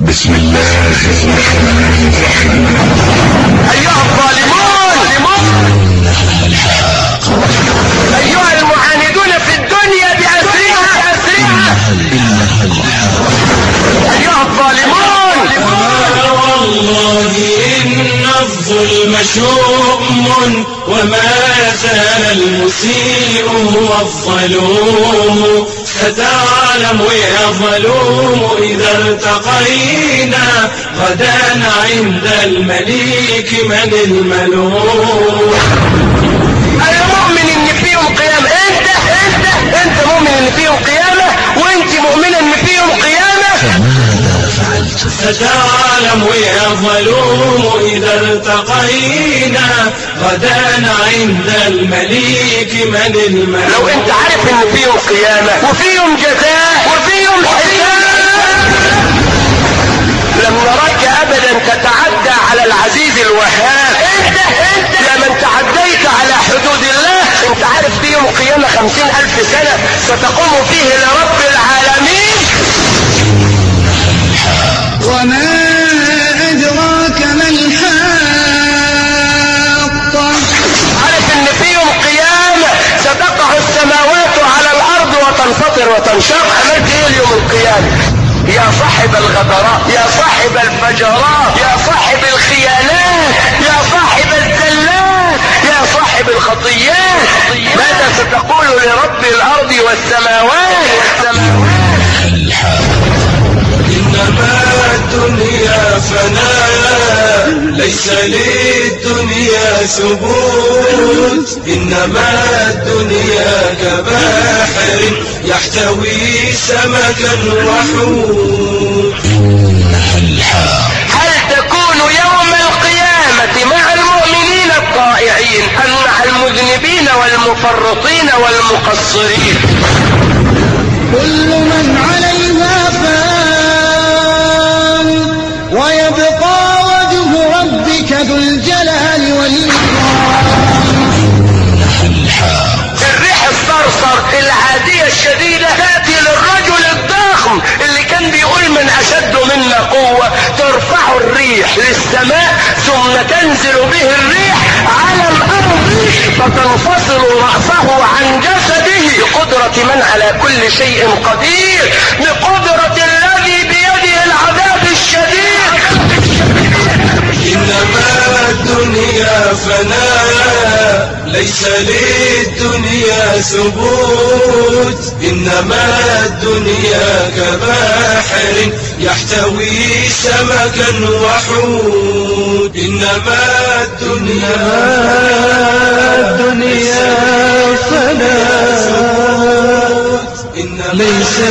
بسم الله الرحمن الرحيم أيها الظالمون أيها المعاندون في الدنيا بأسرها بأسرها أيها الظالمون والله إن الظلم شؤم وما زال المسيء هو الظلوم ستعلم يا ظلوم إذا التقينا غدا عند المليك من الملوم أنا مؤمن إن فيهم قيامة أنت أنت أنت مؤمن إن فيهم قيامة وأنت مؤمنة إن فيهم قيامة فماذا فعلت ستعلم يا ظلوم إذا التقينا غدا عند المليك من الملوك لو أنت عارف إن فيهم قيامة وفيهم جزاء وفيهم حساب لم نراك أبدا تتعدى على العزيز الوهاب أنت أنت يا من تعديت على حدود الله أنت عارف فيهم قيامة خمسين ألف سنة ستقوم فيه لرب العالمين وما أدراك ما الحاقة عارف ان فيهم قيامة ستقع السماوات على الارض وتنفطر وتنشق عملت ايه اليوم القيامة يا صاحب الغدرات يا صاحب الفجرات يا صاحب الخيانات يا صاحب الزلات يا صاحب الخطيات ماذا ستقول لرب الارض والسماوات والسماوات إنما الدنيا فناء ليس للدنيا ثبوت إنما الدنيا كبحر يحتوي سمكا وحوت هل تكون يوم القيامة مع المؤمنين الطائعين أم مع المذنبين والمفرطين والمقصرين كل من عليها فان ويبقى وجه ربك ذو الجلال والإكرام الريح الصرصر العادية الشديدة تأتي للرجل الضخم اللي كان بيقول من أشد منا قوة ترفع الريح للسماء ثم تنزل به الريح على الأرض فتنفصل رأسه عن جسده بقدرة من على كل شيء قدير بقدرة الذي بيده العذاب الشديد إنما الدنيا فناء ليس للدنيا ثبوت إنما الدنيا كبحر يحتوي سمكا وحوت إنما الدنيا الدنيا فناء ليس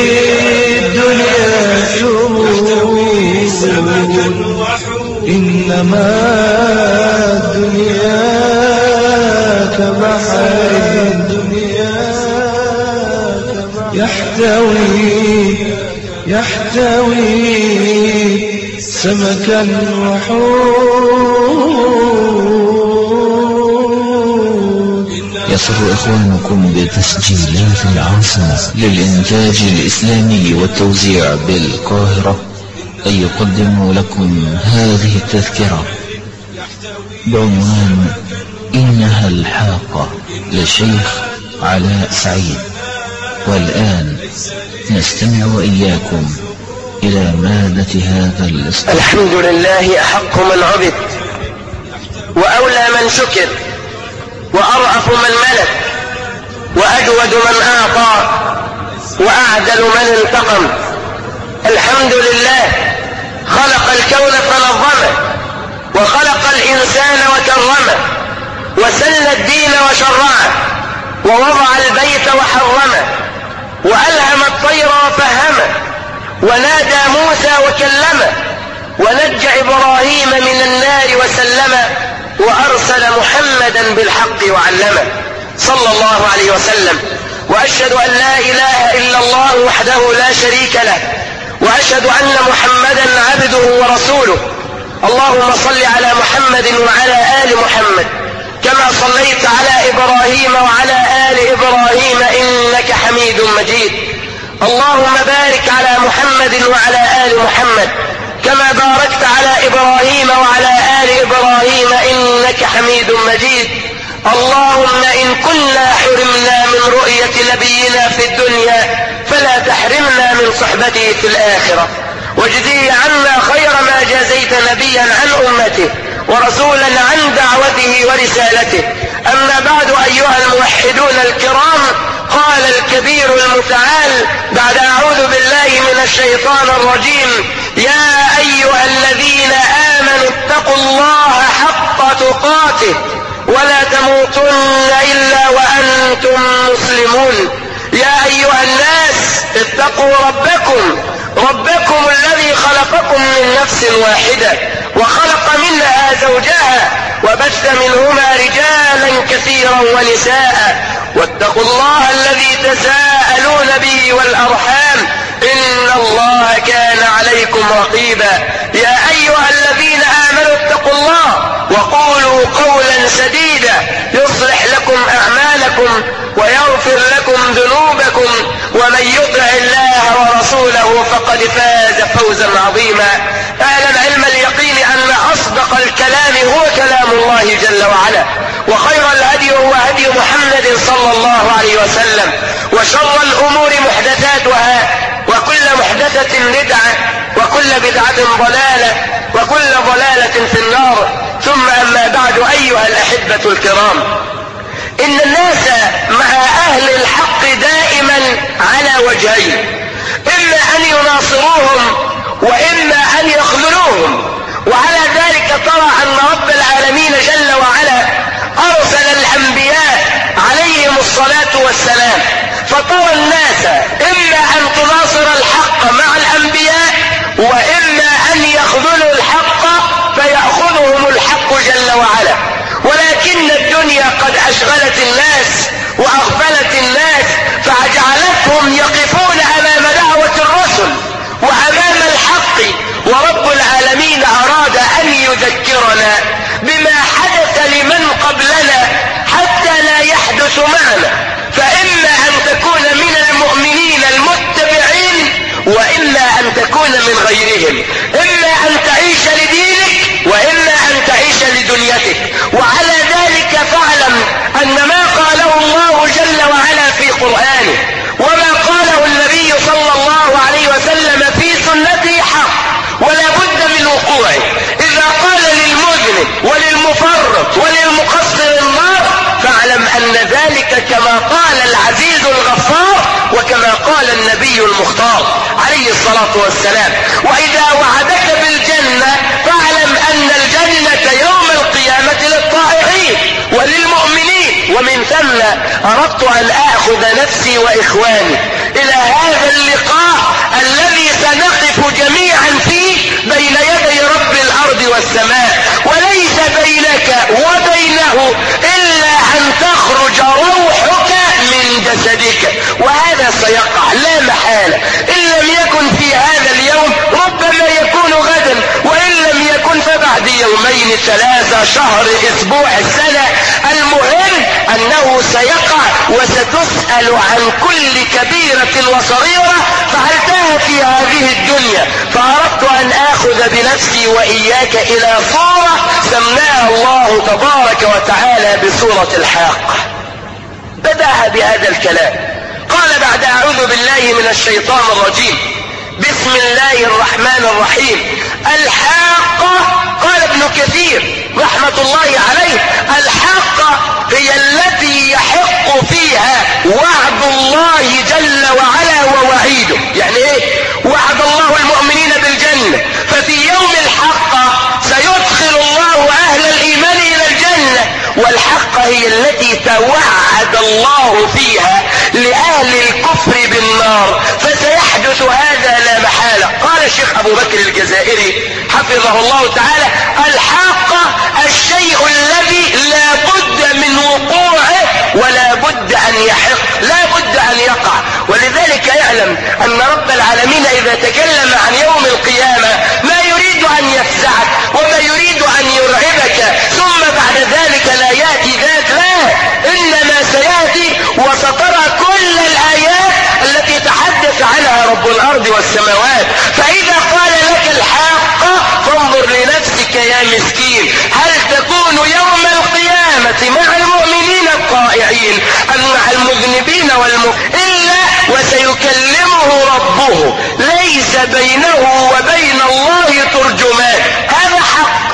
للدنيا ثبوت سمكا وحوت إنما الدنيا كبحر الدنيا يحتوي يحتوي سمكا وحوت يسر إخوانكم بتسجيلات العاصمة للإنتاج الإسلامي والتوزيع بالقاهرة أن يقدموا لكم هذه التذكرة بعنوان إنها الحاقة للشيخ علاء سعيد والآن نستمع وإياكم إلى مادة هذا الإصدار الحمد لله أحق من عبد وأولى من شكر وأرأف من ملك وأجود من أعطى وأعدل من انتقم الحمد لله خلق الكون فنظمه وخلق الإنسان وكرمه وسل الدين وشرعه ووضع البيت وحرمه وألهم الطير وفهمه ونادى موسى وكلمه ونجى إبراهيم من النار وسلمه وأرسل محمدا بالحق وعلمه صلى الله عليه وسلم وأشهد أن لا إله إلا الله وحده لا شريك له وأشهد أن محمدا عبده ورسوله اللهم صل على محمد وعلى آل محمد كما صليت على إبراهيم وعلى آل إبراهيم إنك حميد مجيد اللهم بارك على محمد وعلى آل محمد كما باركت على إبراهيم وعلى آل إبراهيم إنك حميد مجيد اللهم إن كنا حرمنا من رؤية نبينا في الدنيا فلا تحرمنا من صحبته في الآخرة واجزي عنا خير ما جازيت نبيا عن أمته ورسولا عن دعوته ورسالته أما بعد أيها الموحدون الكرام قال الكبير المتعال بعد أعوذ بالله من الشيطان الرجيم يا أيها الذين آمنوا اتقوا الله حق تقاته ولا تموتن إلا وأنتم مسلمون يا أيها الناس اتقوا ربكم ربكم الذي خلقكم من نفس واحدة وخلق منها زوجها وبث منهما رجالا كثيرا ونساء واتقوا الله الذي تساءلون به والأرحام إن الله كان عليكم رقيبا يا أيها الذين آمنوا اتقوا الله وقولوا قولا سديدا يصلح لكم أعمالكم ويغفر لكم ذنوبكم ومن يطع الله ورسوله فقد فاز فوزا عظيما اعلم علم اليقين ان اصدق الكلام هو كلام الله جل وعلا وخير الهدي هو هدي محمد صلى الله عليه وسلم وشر الامور محدثاتها وكل محدثة بدعة وكل بدعة ضلالة وكل ضلالة في النار ثم أما بعد أيها الأحبة الكرام إن الناس مع أهل الحق دائما على وجهين إما أن يناصروهم وإما أن يخذلوهم وعلى ذلك ترى أن رب العالمين جل وعلا أرسل الأنبياء عليهم الصلاة والسلام فترى الناس إما أن تناصر الحق مع الأنبياء وإما أن يخذلوا الحق فيأخذهم الحق جل وعلا ولكن الدنيا قد أشغلت الناس وأغفلت الناس فجعلتهم يقفون أمام دعوة الرسل وأمام الحق ورب العالمين أراد أن يذكرنا بما حدث لمن قبلنا حتى لا يحدث معنا فإما أن تكون من المؤمنين المتبعين وإما أن تكون من غيرهم إما أن تعيش لدينك وإما أن تعيش لدنيتك وعلى ذلك فاعلم أن ما قاله الله جل وعلا في قرآنه وما قاله النبي صلى الله عليه وسلم في سنته حق ولا بد من وقوعه إذا قال للمذنب وللمفرط وللمقصر النار فاعلم أن ذلك كما قال العزيز الغفار وكما قال النبي المختار عليه الصلاة والسلام وإذا وعدك بالجنة فاعلم أن الجنة يوم القيامة للطائعين وللمؤمنين ومن ثم أردت أن آخذ نفسي وإخواني إلى هذا اللقاء الذي سنقف جميعا فيه بين يدي رب الأرض والسماء وليس بينك وبينه إلا أن تخرج روحك من جسدك وهذا سيقع لا محالة إن لم يكن في هذا اليوم ربما يكون غدا وإن لم يكن فبعد يومين ثلاثة شهر أسبوع السنة المهم أنه سيقع وستسأل عن كل كبيرة وصغيرة فعلتها في هذه الدنيا فأردت أن آخذ بنفسي وإياك إلى صورة سماها الله تبارك وتعالى بصورة الحاقة بدأها بهذا الكلام قال بعد أعوذ بالله من الشيطان الرجيم بسم الله الرحمن الرحيم الحاقة قال ابن كثير رحمة الله عليه الحاقة هي التي يحق فيها وعد الله جل وعلا ووعيده يعني ايه وعد الله المؤمنين بالجنة ففي يوم الحق سيدخل الله اهل الايمان الى الجنة والحق هي التي توعد الله فيها لأهل الكفر بالنار فسيحدث هذا لا محالة قال الشيخ أبو بكر الجزائري حفظه الله تعالى الحاقة الشيء الذي لا بد من وقوعه ولا بد أن يحق لا بد أن يقع ولذلك يعلم أن رب العالمين إذا تكلم عن يوم القيامة ما يريد أن يفزعك وما يريد أن يرعبك ثم بعد ذلك لا يأتي ذات لا إنما سيأتي وسترى كل الآيات التي تحدث يكلمه إلا وسيكلمه ربه ليس بينه وبين الله ترجمان هذا حق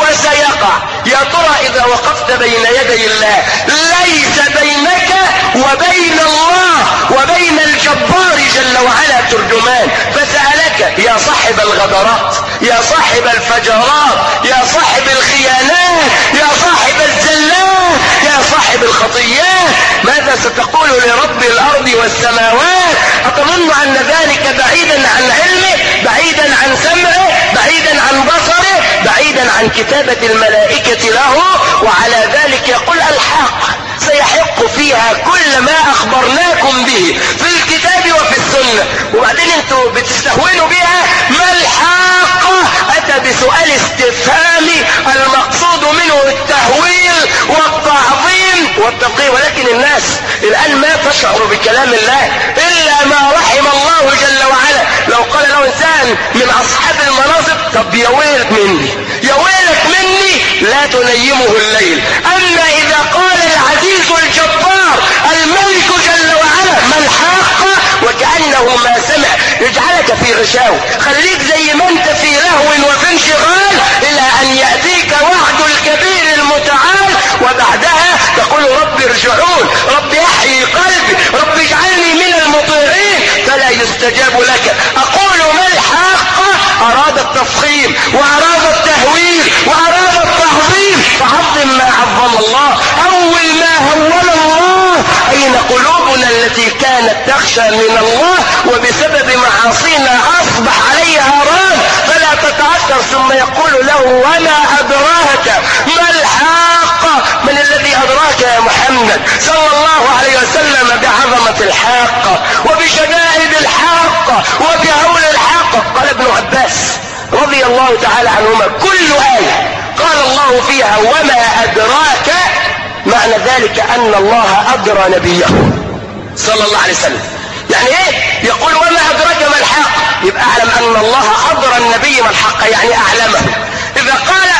وسيقع يا ترى إذا وقفت بين يدي الله ليس بينك وبين الله وبين الجبار جل وعلا ترجمان فسألك يا صاحب الغدرات يا صاحب الفجرات يا صاحب الخيانات يا صاحب الزلات يا صاحب الخطيات ماذا ستقول لرب الأرض والسماوات أتظن أن ذلك بعيدا عن علمه بعيدا عن سمعه بعيدا عن بصره بعيدا عن كتابة الملائكة له وعلى ذلك يقول الحق سيحق فيها كل ما اخبرناكم به في الكتاب وفي السنة وبعدين انتوا بتستهونوا بها ما الحاقة اتى بسؤال استفهامي المقصود منه التهويل والتعظيم والتقي ولكن الناس الان ما تشعر بكلام الله الا ما رحم الله جل وعلا لو قال له انسان من اصحاب المناصب طب يا ويلك مني يا ويلك مني لا تنيمه الليل اما اذا قال العزيز الجبار الملك جل وعلا ما الحاقة وكأنه ما سمع يجعلك في غشاوة خليك زي ما انت في لهو وفي انشغال الى ان يأتيك وعد الكبير المتعال وبعدها تقول رب ارجعون رب احيي قلبي رب اجعلني من المطيعين فلا يستجاب لك اقول ما الحاقة اراد التفخيم واراد التهويل واراد التعظيم فعظم ما عظم الله اول ما هول الله اين قلوبنا التي كانت تخشى من الله وبسبب معاصينا اصبح عليها ران فلا تتعثر ثم يقول له وما ادراك ما الحاقة من الذي ادراك يا محمد صلى الله عليه وسلم بعظمة الحاقة وبشدائد الحاقة وبهول الحاقة قال ابن عباس رضي الله تعالى عنهما كل آية قال الله فيها وما أدراك معنى ذلك أن الله أدرى نبيه صلى الله عليه وسلم يعني ايه يقول وما أدراك ما الحق يبقى أعلم أن الله أدرى النبي ما الحق يعني أعلمه إذا قال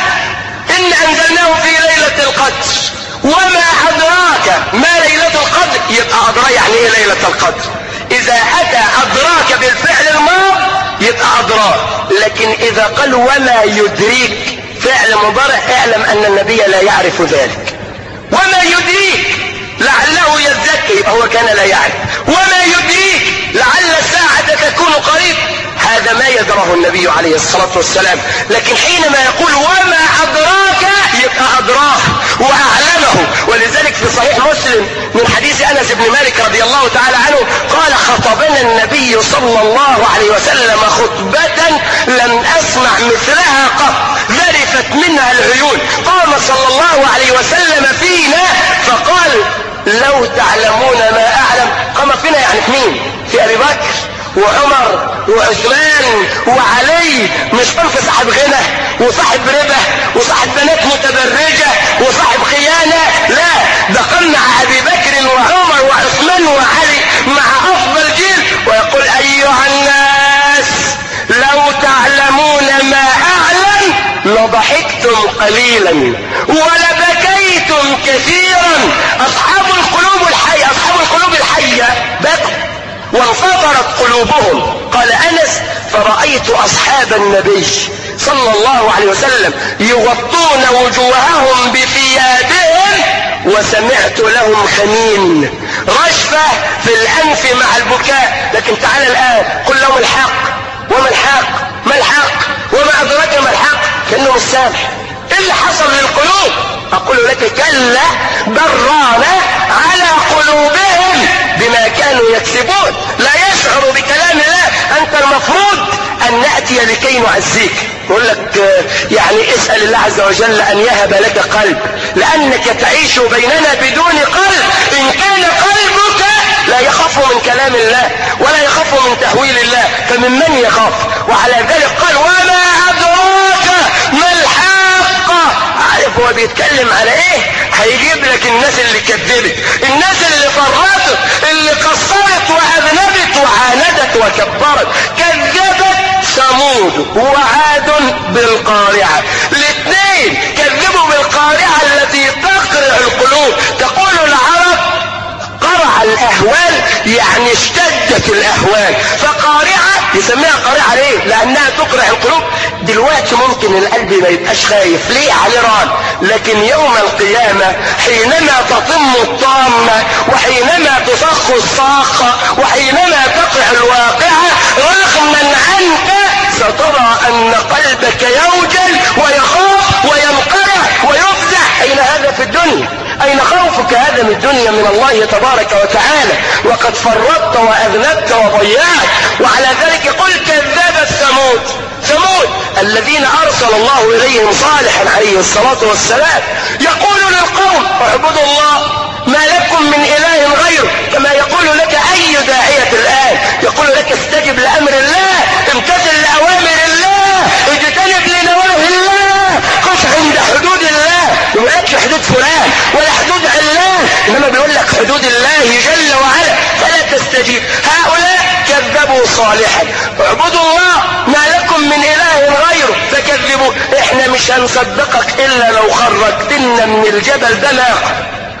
إن أنزلناه في ليلة القدر وما أدراك ما ليلة القدر يبقى أدرى يعني ايه ليلة القدر إذا أتى أدراك بالفعل الماض يبقى أدراك لكن إذا قال وما يدريك فعل مضارع اعلم أن النبي لا يعرف ذلك وما يدريك لعله يزكي يبقى هو كان لا يعرف وما يدريك لعل الساعة تكون قريب هذا ما يدره النبي عليه الصلاة والسلام لكن حينما يقول وما أدراك يبقى أدراه وأعلمه ولذلك في صحيح مسلم من حديث أنس بن مالك رضي الله تعالى عنه قال خطبنا النبي صلى الله عليه وسلم خطبة لم أسمع مثلها قط ذرفت منها العيون قام صلى الله عليه وسلم فينا فقال لو تعلمون ما أعلم قام فينا يعني في مين في أبي بكر وعمر وعثمان وعلي مش في صاحب غنى وصاحب ربا وصاحب بنات متبرجة وصاحب خيانة لا ده قام مع ابي بكر وعمر وعثمان وعلي مع افضل جيل ويقول ايها الناس لو تعلمون ما اعلم لضحكتم قليلا ولبكيتم كثيرا اصحاب القلوب الحية اصحاب القلوب الحية بكوا وانفطرت قلوبهم قال انس فرأيت اصحاب النبي صلى الله عليه وسلم يغطون وجوههم بثيابهم وسمعت لهم خمين رشفة في الانف مع البكاء لكن تعال الان قل لهم الحق وما الحق ما الحق وما ادراك ما الحق كانه مش سامع ايه اللي حصل للقلوب اقول لك كلا بران على قلوبهم بما كانوا يكسبون لا يشعر بكلام الله انت المفروض ان ناتي لكي نعزيك يقول لك يعني اسال الله عز وجل ان يهب لك قلب لانك تعيش بيننا بدون قلب ان كان قلبك لا يخاف من كلام الله ولا يخاف من تهويل الله فمن من يخاف وعلى ذلك قال وما ادراك ما الحاقه عارف هو بيتكلم على ايه هيجيب لك الناس اللي كذبت الناس اللي فرطت اللي قصرت واذنبت وعاندت وكبرت كذبت ثمود وعاد بالقارعة الاثنين كذبوا بالقارعة التي تقرع القلوب تقول العرب قرع الاهوال يعني اشتدت الاهوال فقارعة يسميها قارعة ليه لانها تقرع القلوب دلوقتي ممكن القلب ما يبقاش خايف ليه عليه ران لكن يوم القيامة حينما تطم الطامة وحينما تصخ الصاخة وحينما تقع الواقعة رغما عنك سترى ان قلبك يوجل ويخاف وينقرع ويفزع اين هذا في الدنيا اين خوفك هذا من الدنيا من الله تبارك وتعالى وقد فرطت واذنبت وضيعت وعلى ذلك يقول كذاب الثمود ثمود الذين ارسل الله اليهم صالحا عليه الصلاة والسلام يقول للقوم اعبدوا الله ما لكم من اله غيره كما يقول لك اي داعية الان يقول لك استجب لامر الله امتثل لاوامر الله اجتنب لنواهي الله قف عند حدود الله ما بيقولكش حدود فلان ولا حدود علان انما بيقول لك حدود الله جل وعلا فلا تستجيب هؤلاء كذبوا صالحا اعبدوا الله ما لكم من اله غيره فكذبوا احنا مش هنصدقك الا لو خرجت لنا من الجبل ده ناقه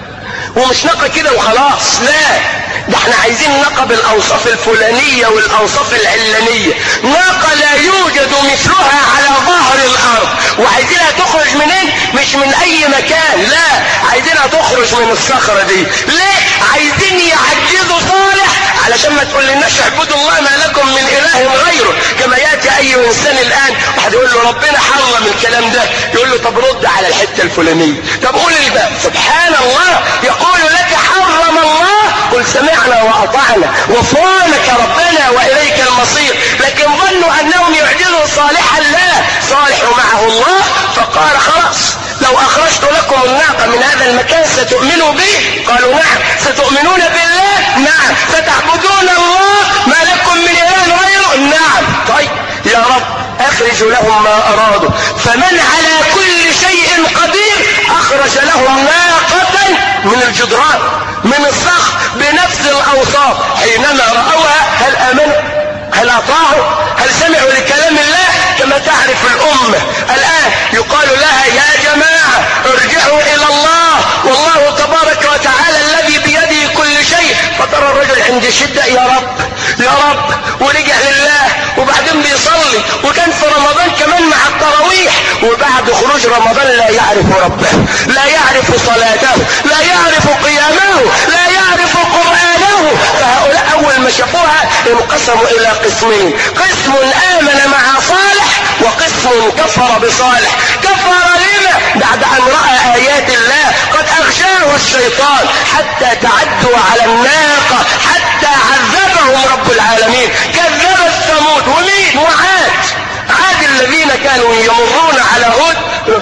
ومش ناقه كده وخلاص لا ده احنا عايزين ناقه بالاوصاف الفلانيه والاوصاف العلانيه ناقه لا يوجد مثلها على ظهر الارض وعايزينها تخرج منين مش من اي مكان لا عايزينها تخرج من الصخره دي ليه عايزين يعجزوا صالح علشان ما تقول لناش اعبدوا الله ما لكم من اله غيره كما ياتي اي انسان الان واحد يقول له ربنا حرم الكلام ده يقول له طب رد على الحته الفلانيه طب قول الباب سبحان الله يقول لك حرم الله قل سمعنا واطعنا غفرانك ربنا واليك المصير لكن ظنوا انهم يعجزوا صالحا لا صالح معه الله فقال خلاص لو اخرجت لكم الناقه من هذا المكان ستؤمنوا به قالوا نعم ستؤمنون بالله نعم ستعبدون الله ما لكم من اله غيره نعم طيب يا رب اخرج لهم ما ارادوا فمن على كل شيء قدير اخرج لهم ناقة من الجدران من الصخر بنفس الاوصاف حينما راوها هل امنوا هل اطاعوا هل سمعوا لكلام الله كما تعرف الامة الان يقال لها يا جماعة ارجعوا الى الله والله تبارك وتعالى الذي بيده كل شيء فترى الرجل عند شدة يا رب يا رب ورجع لله وبعدين بيصلي وكان في رمضان كمان مع التراويح وبعد خروج رمضان لا يعرف ربه لا يعرف صلاته لا يعرف قيامه لا يعرف قرآنه فهؤلاء اول ما شافوها انقسموا الى قسمين قسم امن مع صالح وقسم كفر بصالح كفر لما بعد ان راى ايات الله قد اغشاه الشيطان حتى تعدوا على الناقه حتى عذبهم رب العالمين كذب الثمود ومين وعاد عاد الذين كانوا يمرون على هود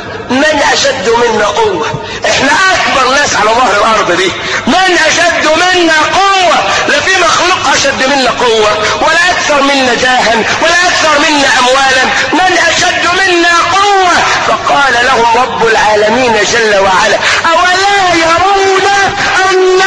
من اشد منا قوة احنا اكبر ناس على ظهر الارض دي من اشد منا قوة لا في مخلوق اشد منا قوة ولا اكثر منا جاها ولا اكثر منا اموالا من اشد منا قوة فقال لهم رب العالمين جل وعلا اولا يرون ان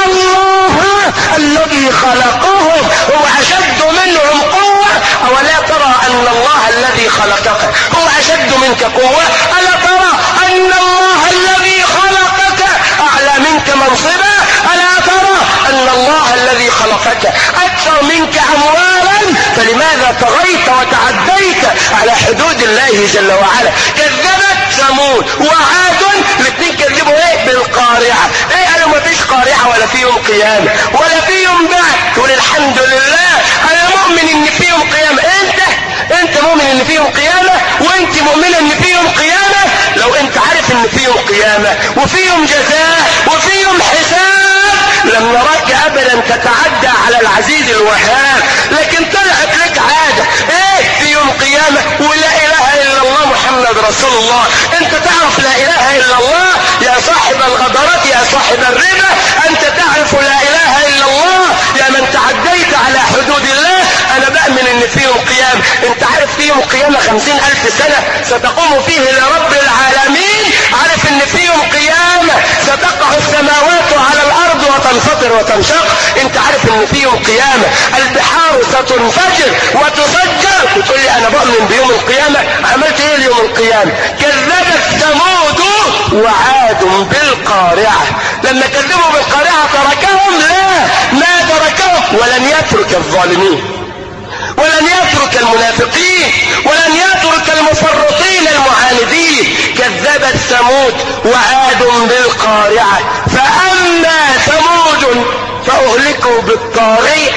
الله الذي خلقهم هو اشد منهم قوة اولا ترى ان الله الذي خلقك هو اشد منك قوة الا ترى ان الله الذي خلقك اعلى منك منصبا الا ترى ان الله الذي خلقك اكثر منك اموالا فلماذا طغيت وتعديت على حدود الله جل وعلا كذبت ثمود وعاد الاثنين كذبوا ايه بالقارعة ايه قالوا ما فيش قارعة ولا في يوم قيامة ولا في يوم بعد تقول الحمد لله انا مؤمن ان في يوم قيامة انت انت مؤمن ان في يوم قيامة وانت مؤمنة ان في يوم قيامة لو انت عارف ان في يوم قيامة وفي يوم جزاء وفي يوم حساب لم نراك ابدا تتعدى على العزيز الوهاب لكن طلعت لك عادة ايه في يوم قيامة ولا اله الا الله محمد رسول الله انت تعرف لا اله الا الله يا صاحب الغدرات يا صاحب الربا انت تعرف لا اله الا الله يا من تعديت على حدود الله انا بأمن ان في يوم قيامة انت عارف في يوم قيامة خمسين الف سنة ستقوم فيه لرب العالمين عارف ان في يوم قيامة ستقع السماوات على الارض وتنفطر وتنشق انت عارف ان في يوم قيامة البحار ستنفجر وتفجر وتقول لي انا بؤمن بيوم القيامة عملت ايه ليوم القيامة كذبت ثمود وعاد بالقارعة لما كذبوا بالقارعة تركهم لا مات تركهم ولن يترك الظالمين ولن يترك المنافقين ولن يترك المفرطين المعاندين كذبت ثمود وعاد بالقارعة فأما ثمود فأهلكوا بالطاغية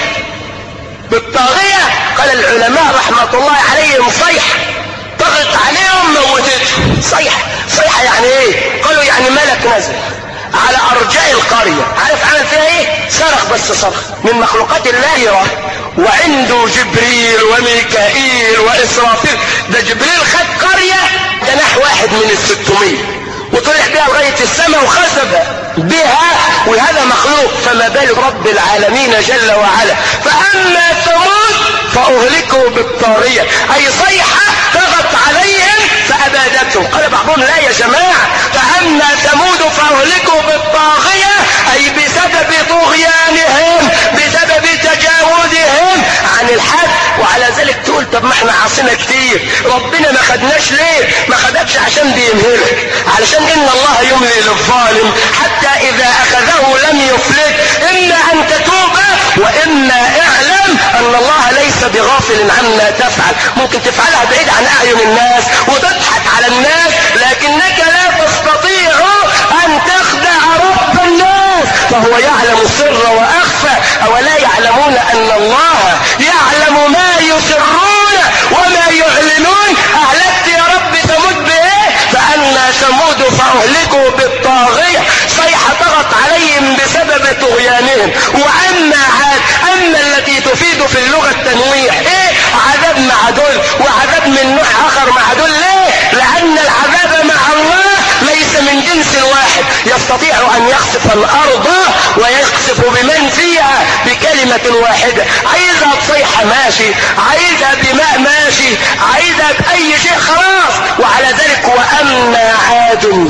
بالطاغية قال العلماء رحمة الله عليهم صيحة طغت عليهم موتتهم صيحة صيحة يعني ايه قالوا يعني ملك نزل على ارجاء القرية عارف عمل فيها ايه صرخ بس صرخ من مخلوقات الله يراه وعنده جبريل وميكائيل واسرافيل ده جبريل خد قرية جناح واحد من الستمية وطلع بها لغاية السماء وخسف بها وهذا مخلوق فما بال رب العالمين جل وعلا فأما ثمود فأهلكوا بالطارية أي صيحة طغت عليهم فأبادتهم قال بعضهم لا يا جماعة فأما ثمود فأهلكوا بالطاغية أي بسبب طغيانهم بسبب تجاوزهم عن الحد وعلى ذلك تقول طب ما احنا عاصينا كتير ربنا ما خدناش ليه ما خدكش عشان بيمهلك علشان ان الله يملي للظالم حتى اذا اخذه لم يفلت اما ان تتوب واما اعلم ان الله ليس بغافل عما تفعل ممكن تفعلها بعيد عن اعين الناس وتضحك على الناس لكنك لا تستطيع ان تخدع رب الناس فهو يعلم السر واخفى اولا يعلمون ان الله يعلم ما يسرون وما يعلنون اهلكت يا رب ثمود بايه فاما ثمود فاهلكوا بالطاغيه صيحه طغت عليهم بسبب طغيانهم واما عاد اما التي تفيد في اللغه التنويع ايه عذاب مع دول وعذاب من نوع اخر مع دول ليه لان العذاب مع الله ليس من جنس واحد يستطيع ان يخسف الارض ويخسف بمن فيها بكلمة واحدة عايزها بصيحة ماشي عايزها بماء ماشي عايزها بأي شيء خلاص وعلى ذلك وأما عاد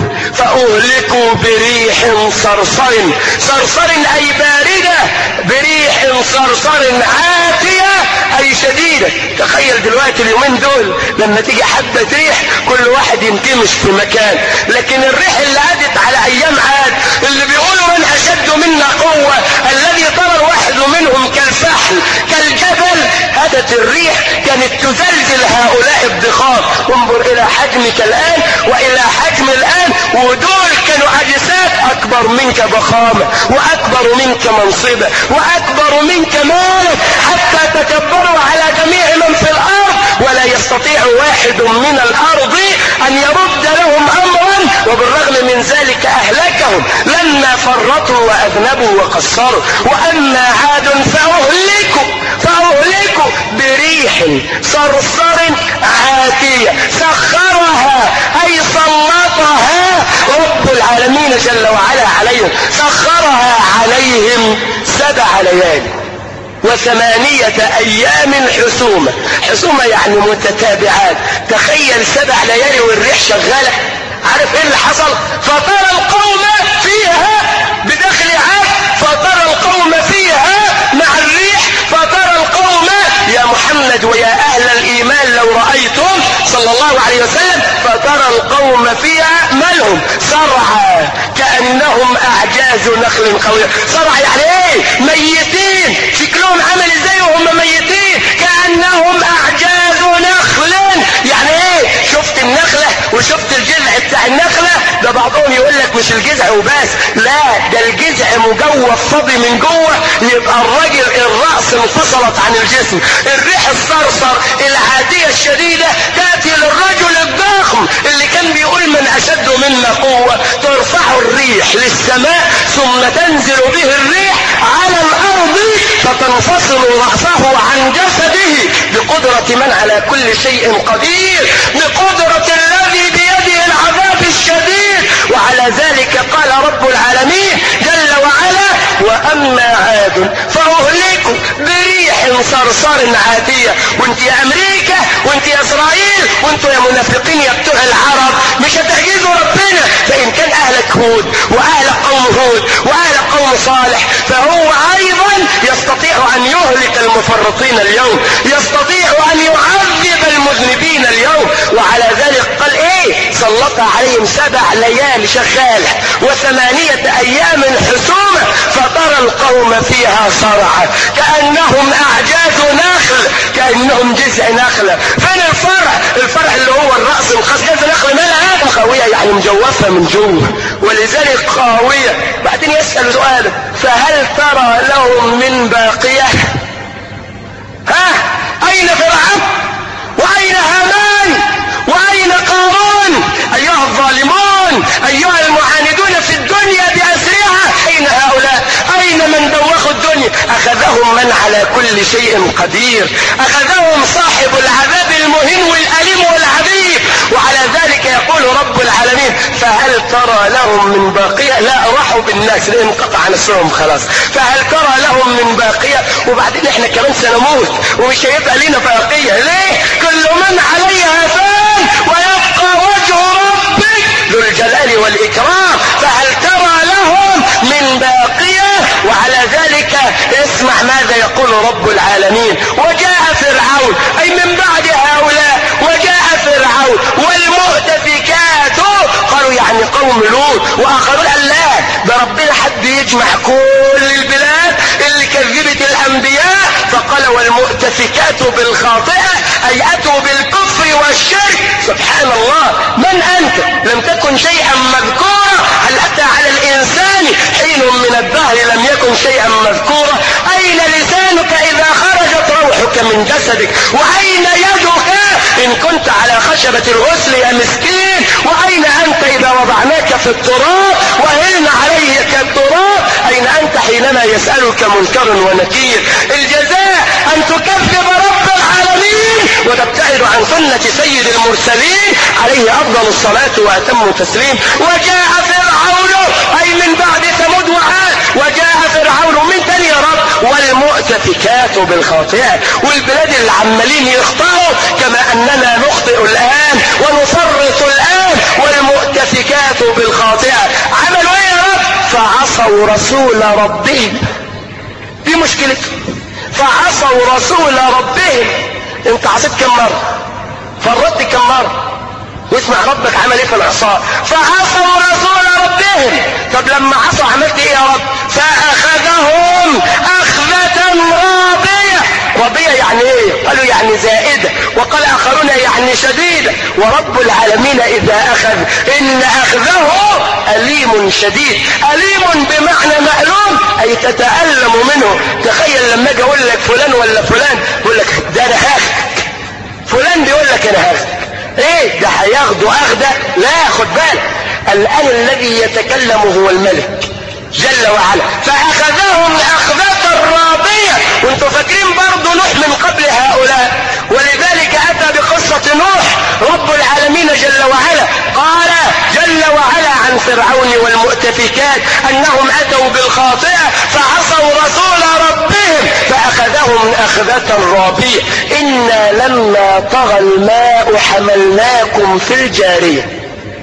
فأهلكوا بريح صرصر صرصر أي باردة بريح صرصر عاتية أي شديدة تخيل دلوقتي اليومين دول لما تيجي حبة ريح كل واحد ينتمش في مكان لكن الريح اللي عادت على أيام عاد اللي بيقولوا من أشد منا قوة الذي ترى الواحد منهم كالفحل كالجبل هدت الريح كانت تزلزل هؤلاء الضخام انظر إلى حجمك الآن وإلى حجم الآن ودول كانوا أجساد أكبر منك ضخامة وأكبر منك منصبة وأكبر منك مالك حتى تكبروا على جميع من في الأرض ولا يستطيع واحد من الأرض أن يرد لهم أمرا وبالرغم من ذلك أهلكهم لما فرطوا وأذنبوا وقصروا وأما عاد فأهلكوا فأهلكوا بريح صرصر عاتية سخرها أي سلطها رب العالمين جل وعلا عليهم سخرها عليهم سبع ليالي وثمانية ايام حسومة حسومة يعني متتابعات تخيل سبع ليالي والريح شغالة عارف ايه اللي حصل فترى القوم فيها بداخل عاد فترى القوم فيها مع الريح فترى القوم يا محمد ويا اهل الايمان لو رأيتم صلى الله عليه وسلم فترى القوم فيها مالهم صرعى كأنهم اعجاز نخل قوية صرع يعني ايه ميتين شكلهم عمل ازاي وهم ميتين كأنهم اعجاز نخل يعني ايه شفت النخلة وشفت الجذع بتاع النخلة ده بعضهم يقول لك مش الجذع وبس لا ده الجذع مجوف فاضي من جوه يبقى الراجل الرأس انفصلت عن الجسم الريح الصرصر العادية الشديدة تأتي للرجل الضخم اللي كان بيقول من أشد منا قوة ترفع الريح للسماء ثم تنزل به الريح على الأرض فتنفصل رأسه عن جسده بقدرة من على كل شيء قدير بقدرة الذي بيده العذاب الشديد وعلى ذلك قال رب العالمين جل وعلا وأما عاد فأهلكوا بريح صرصر عاتية وانت يا أمريكا وانت يا إسرائيل وانتوا يا منافقين يا بتوع العرب مش هتعجزوا ربنا فإن كان أهلك هود وأهل قوم هود وأهل قوم صالح فهو أيضا يستطيع أن يهلك المفرطين اليوم يستطيع أن يعذب المذنبين اليوم وعلى ذلك قال إيه سلطها عليهم سبع ليالي شغالة وثمانية ايام حسومة فترى القوم فيها صرعى كأنهم اعجاز نخل كأنهم جزء نخلة فين الفرع الفرع اللي هو الرأس الخاص جزء نخل مالها خاوية يعني مجوفة من جوه ولذلك خاوية بعدين يسأل سؤال فهل ترى لهم من باقية ها اين فرعون واين هامان واين قارون ايها الظالمون ايها المعاندون في الدنيا باسرها اين هؤلاء اين من دوخوا الدنيا اخذهم من على كل شيء قدير اخذهم صاحب العذاب المهين والاليم والعذيب وعلى ذلك يقول رب العالمين فهل ترى لهم من باقية لا راحوا بالناس لان انقطع نفسهم خلاص فهل ترى لهم من باقية وبعدين احنا كمان سنموت ومش هيبقى لنا باقية ليه كل من عليها فان ويبقى وجه ربك ذو الجلال والاكرام فهل ترى لهم من باقية وعلى ذلك اسمع ماذا يقول رب العالمين وجاء فرعون اي من بعد هؤلاء وجاء فرعون والمؤتفكات قالوا يعني قوم لوط واخرون قال لا ده ربنا حد يجمع كل البلاد اللي كذبت الانبياء فقال والمؤتفكات بالخاطئه اي اتوا بالكفر والشرك سبحان الله من انت لم تكن شيئا مذكورا هل اتى على الانسان حين من الدهر لم يكن شيئا مذكورا اين لسانك اذا خرجت روحك من جسدك واين يدك ان كنت على خشبة الغسل يا مسكين واين انت اذا وضعناك في التراب وهلنا عليك التراب اين انت حينما يسألك منكر ونكير الجزاء ان تكذب رب العالمين وتبتعد عن سنة سيد المرسلين عليه افضل الصلاة واتم التسليم وجاء فرعون اي من بعد ثمود وعاد وجاء فرعون من تاني يا رب والمؤتفكات بالخاطئة والبلاد اللي عمالين يخطئوا كما اننا نخطئ الان ونفرط الان والمؤتفكات بالخاطئة عملوا ايه يا رب فعصوا رسول ربهم دي مشكلتهم فعصوا رسول ربهم انت عصيت كم مرة فرطت كم مرة واسمع ربك عمل ايه في العصاة فعصوا رسول ربهم طب لما عصوا عملت ايه يا رب فاخذهم اخذة رابية رابية يعني ايه قالوا يعني زائدة وقال اخرون يعني شديدة ورب العالمين اذا اخذ ان اخذه اليم شديد اليم بمعنى مألوم اي تتألم منه تخيل لما اجي اقول لك فلان ولا فلان يقول لك ده انا هاخدك فلان بيقول لك انا هاخدك ايه ده هياخده اخده لا خد بالك الان الذي يتكلم هو الملك جل وعلا فاخذهم اخذة رابية وانتم فاكرين برضه نوح من قبل هؤلاء ولذلك اتى بقصة نوح رب العالمين جل وعلا قال جل وعلا عن فرعون والمؤتفكات انهم اتوا بالخاطئة فعصوا رسول ربهم فاخذهم اخذة رابية انا لما طغى الماء حملناكم في الجارية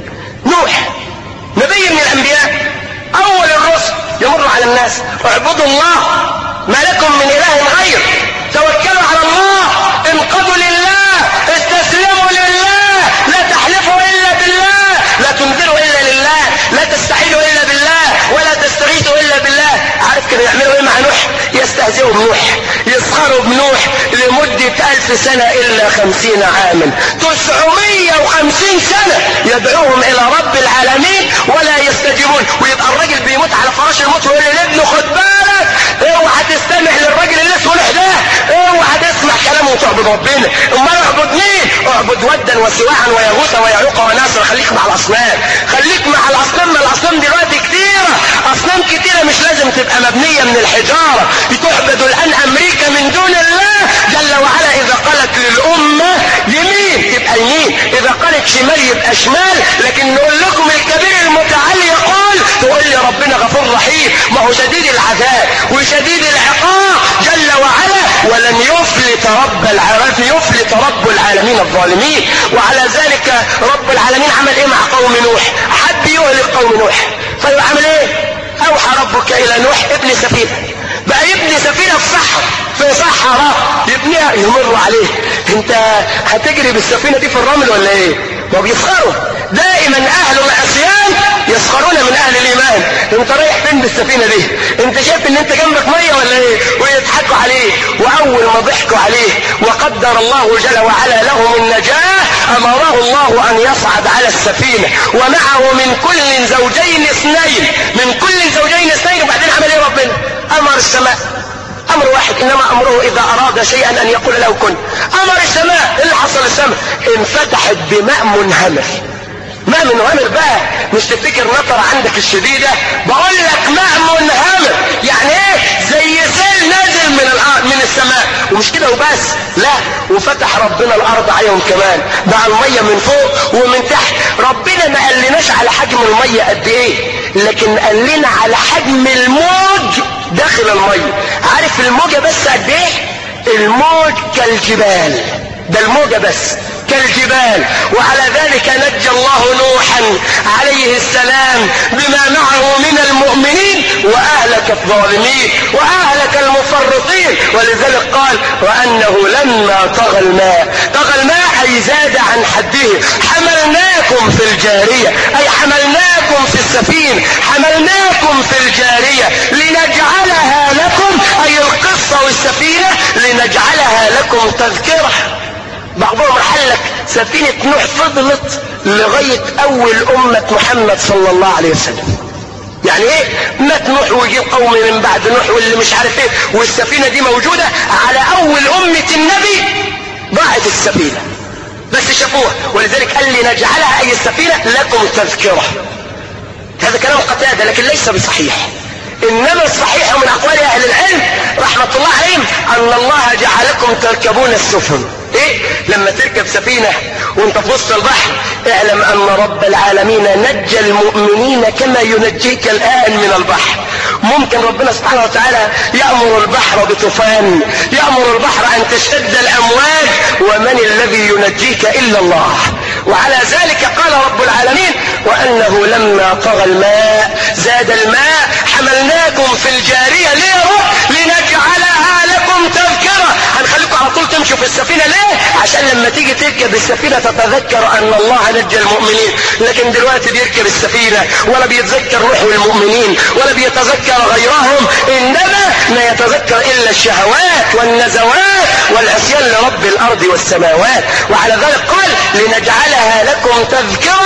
نوح نبي من الانبياء اول الرسل يمر على الناس اعبدوا الله ما لكم من اله غير توكلوا على الله انقضوا لله استسلموا لله لا تحلفوا الا بالله لا تنذروا الا لله لا تستعينوا الا بالله ولا تستغيثوا الا بالله عارف كانوا يعملوا ايه مع نوح يستهزئوا بنوح يسخروا بنوح لمدة ألف سنة إلا خمسين عاما تسعمية وخمسين سنة يدعوهم إلى رب العالمين ولا يستجيبون ويبقى الراجل بيموت على فراش الموت ويقول لابنه خد بالك اوعى تستمع للراجل اللي اسمه ده اوعى تسمع كلامه وتعبد ربنا امال اعبد مين اعبد ودا وسواعا ويغوث ويعوق وناصر خليك مع الاصنام خليك مع الاصنام ما الاصنام دلوقتي كتيرة اصنام كتيرة مش لازم تبقى مبنية من الحجارة تعبد الان امريكا من دون الله جل وعلا اذا قالت للامة يمين تبقى يمين اذا قالت شمال يبقى شمال لكن نقول لكم الكبير المتعالي يقول تقول لي ربنا غفور رحيم ما هو شديد العذاب وشديد العقاب جل وعلا ولن يفلت رب العالمين يفلت رب العالمين الظالمين وعلى ذلك رب العالمين عمل ايه مع قوم نوح حب يهلك قوم نوح فيعمل ايه اوحى ربك الى نوح ابن سفينه بقى يبني سفينة في صحراء في صحراء يبنيها يمر عليه انت هتجري بالسفينة دي في الرمل ولا ايه وبيسخروا دائما اهل العصيان يسخرون من اهل الايمان انت رايح فين بالسفينه دي انت شايف ان انت جنبك ميه ولا ايه ويضحكوا عليه واول ما ضحكوا عليه وقدر الله جل وعلا لهم النجاه امره الله ان يصعد على السفينه ومعه من كل زوجين اثنين من كل زوجين اثنين وبعدين عمل ايه ربنا امر السماء امر واحد انما امره اذا اراد شيئا ان يقول له كن امر السماء إيه اللي حصل السماء انفتحت بماء منهمر ماء منهمر بقى مش تفتكر نطرة عندك الشديدة بقول لك ماء منهمر يعني ايه زي سيل نازل من الارض من السماء ومش كده وبس لا وفتح ربنا الارض عليهم كمان بقى المية من فوق ومن تحت ربنا ما قالناش على حجم المية قد ايه لكن قال لنا على حجم الموج داخل المية عارف الموجة بس قد ايه الموج كالجبال ده الموجة بس كالجبال وعلى ذلك نجى الله نوحا عليه السلام بما معه من المؤمنين واهلك الظالمين واهلك المفرطين ولذلك قال وانه لما طغى الماء طغى الماء اي زاد عن حده حملناكم في الجارية اي حملناكم في السفينة حملناكم في الجارية لنجعلها لكم اي القصة والسفينة لنجعلها لكم تذكرة بعضهم حلك سفينة نوح فضلت لغاية أول أمة محمد صلى الله عليه وسلم يعني ايه مات نوح ويجي قوم من بعد نوح واللي مش عارف ايه والسفينة دي موجودة على أول أمة النبي ضاعت السفينة بس شافوها ولذلك قال لي نجعلها أي السفينة لكم تذكرة هذا كلام قتادة لكن ليس بصحيح انما الصحيح من اقوال اهل العلم رحمة الله عليهم ان الله جعلكم تركبون السفن ايه لما تركب سفينة وانت في وسط البحر اعلم ان رب العالمين نجى المؤمنين كما ينجيك الان من البحر ممكن ربنا سبحانه وتعالى يأمر البحر بطوفان يأمر البحر ان تشتد الامواج ومن الذي ينجيك الا الله وعلى ذلك قال رب العالمين وانه لما طغى الماء زاد الماء حملناكم في الجارية ليه يا رب لنجعلها لكم تذكرة هنخليكم على طول تمشوا في السفينة ليه عشان لما تيجي تركب السفينة تتذكر ان الله نجى المؤمنين لكن دلوقتي بيركب السفينة ولا بيتذكر روح المؤمنين ولا بيتذكر غيرهم انما لا يتذكر الا الشهوات والنزوات والعصيان لرب الارض والسماوات وعلى ذلك قال لنجعلها لكم تذكرة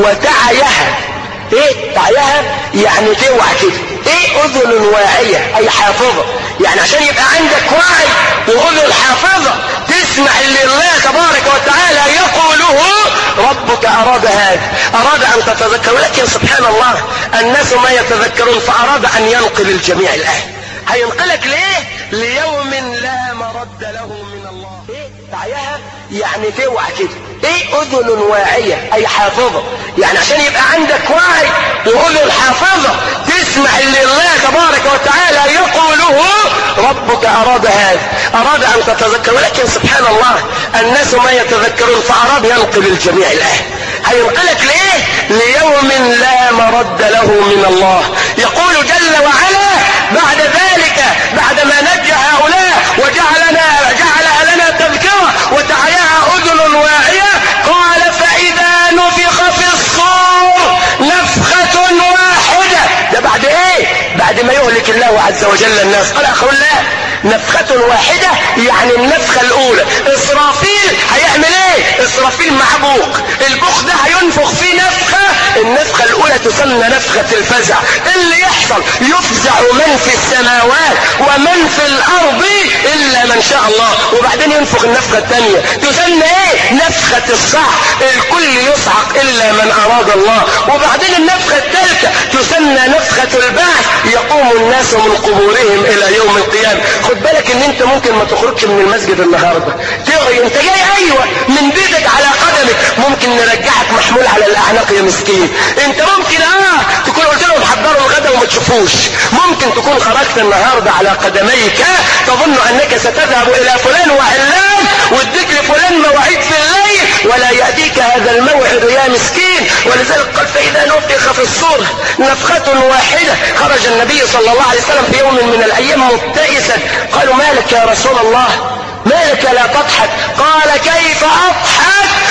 وتعيها ايه تعيها يعني توعى كده ايه اذن واعية اي حافظة يعني عشان يبقى عندك وعي واذن حافظة تسمع اللي الله تبارك وتعالى يقوله ربك اراد هذا اراد ان تتذكر ولكن سبحان الله الناس ما يتذكرون فاراد ان ينقل الجميع الان هينقلك ليه ليوم لا مرد له من الله ايه تعيها يعني توعى كده ايه اذن واعية اي حافظة يعني عشان يبقى عندك وعي واذن حافظة تسمع اللي الله تبارك وتعالى يقوله ربك اراد هذا اراد ان تتذكر ولكن سبحان الله الناس ما يتذكرون فاراد ينقل الجميع الان هينقلك ليه ليوم لا مرد له من الله يقول جل وعلا بعد ذلك بعدما نجى هؤلاء وجعلنا جعلها لنا تذكرة وتعياها اذن واعية قال فاذا نفخ في الصور نفخة واحدة ده بعد ايه بعد ما يهلك الله عز وجل الناس قال اخو الله نفخة واحدة يعني النفخة الاولى اسرافيل هيعمل ايه اسرافيل معبوق البوق ده هينفخ فيه نفخة النفخة الاولى تسمى نفخة الفزع اللي يحصل يفزع من في السماوات ومن في الارض الا من شاء الله وبعدين ينفخ النفخة الثانية تسمى ايه نفخة الصعق الكل يصعق الا من اراد الله وبعدين النفخة الثالثة تسمى نفخة البعث يقوم الناس من قبورهم الى يوم القيامة خد بالك ان انت ممكن ما تخرجش من المسجد النهاردة تغي انت جاي ايوه من بيتك على قدمك ممكن نرجعك محمول على الاعناق يا مسكين انت ممكن اه تكون قلت لهم حضروا الغدا وما تشوفوش ممكن تكون خرجت النهاردة على قدميك تظن انك ستذهب الى فلان وعلان واديك لفلان مواعيد في الليل ولا يأتيك هذا الموعد يا مسكين ولذلك قال فإذا نفخ في الصور نفخة واحدة خرج النبي صلى الله عليه وسلم في يوم من الأيام مبتئسا قالوا مالك يا رسول الله مالك لا تضحك قال كيف أضحك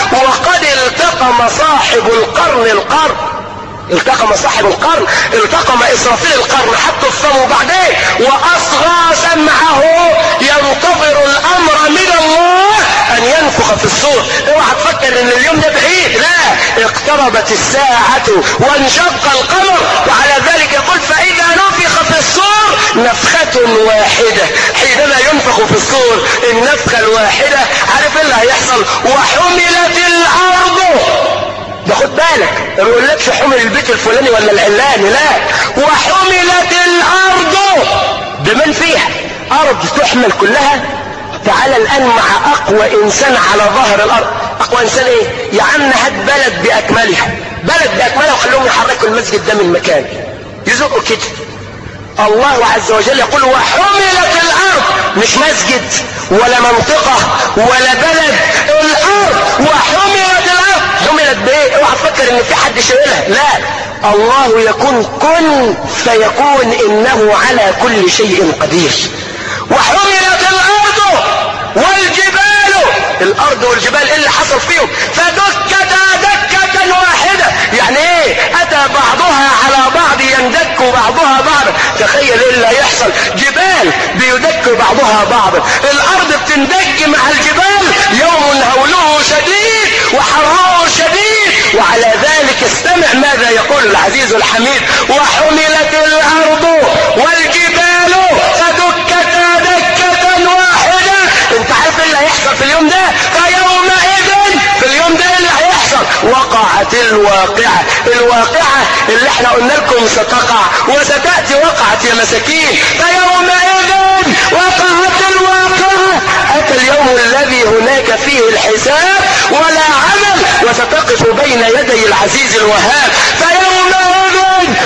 وقد التقم صاحب القرن القرن التقم صاحب القرن التقم اسرافيل القرن حطه في فمه بعدين واصغى سمعه ينتظر الامر من الله ان ينفخ في الصور اوعى تفكر ان اليوم ده بعيد لا اقتربت الساعة وانشق القمر وعلى ذلك يقول فاذا نفخ في الصور نفخة واحدة حينما ينفخ في الصور النفخة الواحدة عارف ايه اللي هيحصل وحملت الارض ده خد بالك ما بيقولكش حمل البيت الفلاني ولا العلاني لا وحملت الارض بمن فيها ارض تحمل كلها تعال الان مع اقوى انسان على ظهر الارض اقوى انسان ايه يا عم هات بلد باكملها بلد باكملها وخليهم يحركوا المسجد ده من مكان يزقوا كده الله عز وجل يقول وحملت الارض مش مسجد ولا منطقة ولا بلد الارض وحملت الارض حملت بايه اوعى تفكر ان في حد شايلها لا الله يكون كن فيكون انه على كل شيء قدير وحملت الارض والجبال الارض والجبال ايه اللي حصل فيهم فدكتا دكة واحدة يعني ايه اتى بعضها على بعض يندك بعضها بعضا تخيل ايه اللي هيحصل جبال بيدك بعضها بعضا الارض بتندك مع الجبال يوم هوله شديد وحراره شديد وعلى ذلك استمع ماذا يقول العزيز الحميد وحملت الارض والجبال فدكتا دكة واحدة انت عارف ايه اللي هيحصل في اليوم ده فيومئذ في اليوم ده اللي هيحصل وقعت الواقعة الواقعة اللي احنا قلنا لكم ستقع وستأتي وقعت يا مساكين فيومئذ وقعت الواقعة أتى اليوم الذي هناك فيه الحساب ولا عمل وستقف بين يدي العزيز الوهاب فيومئذ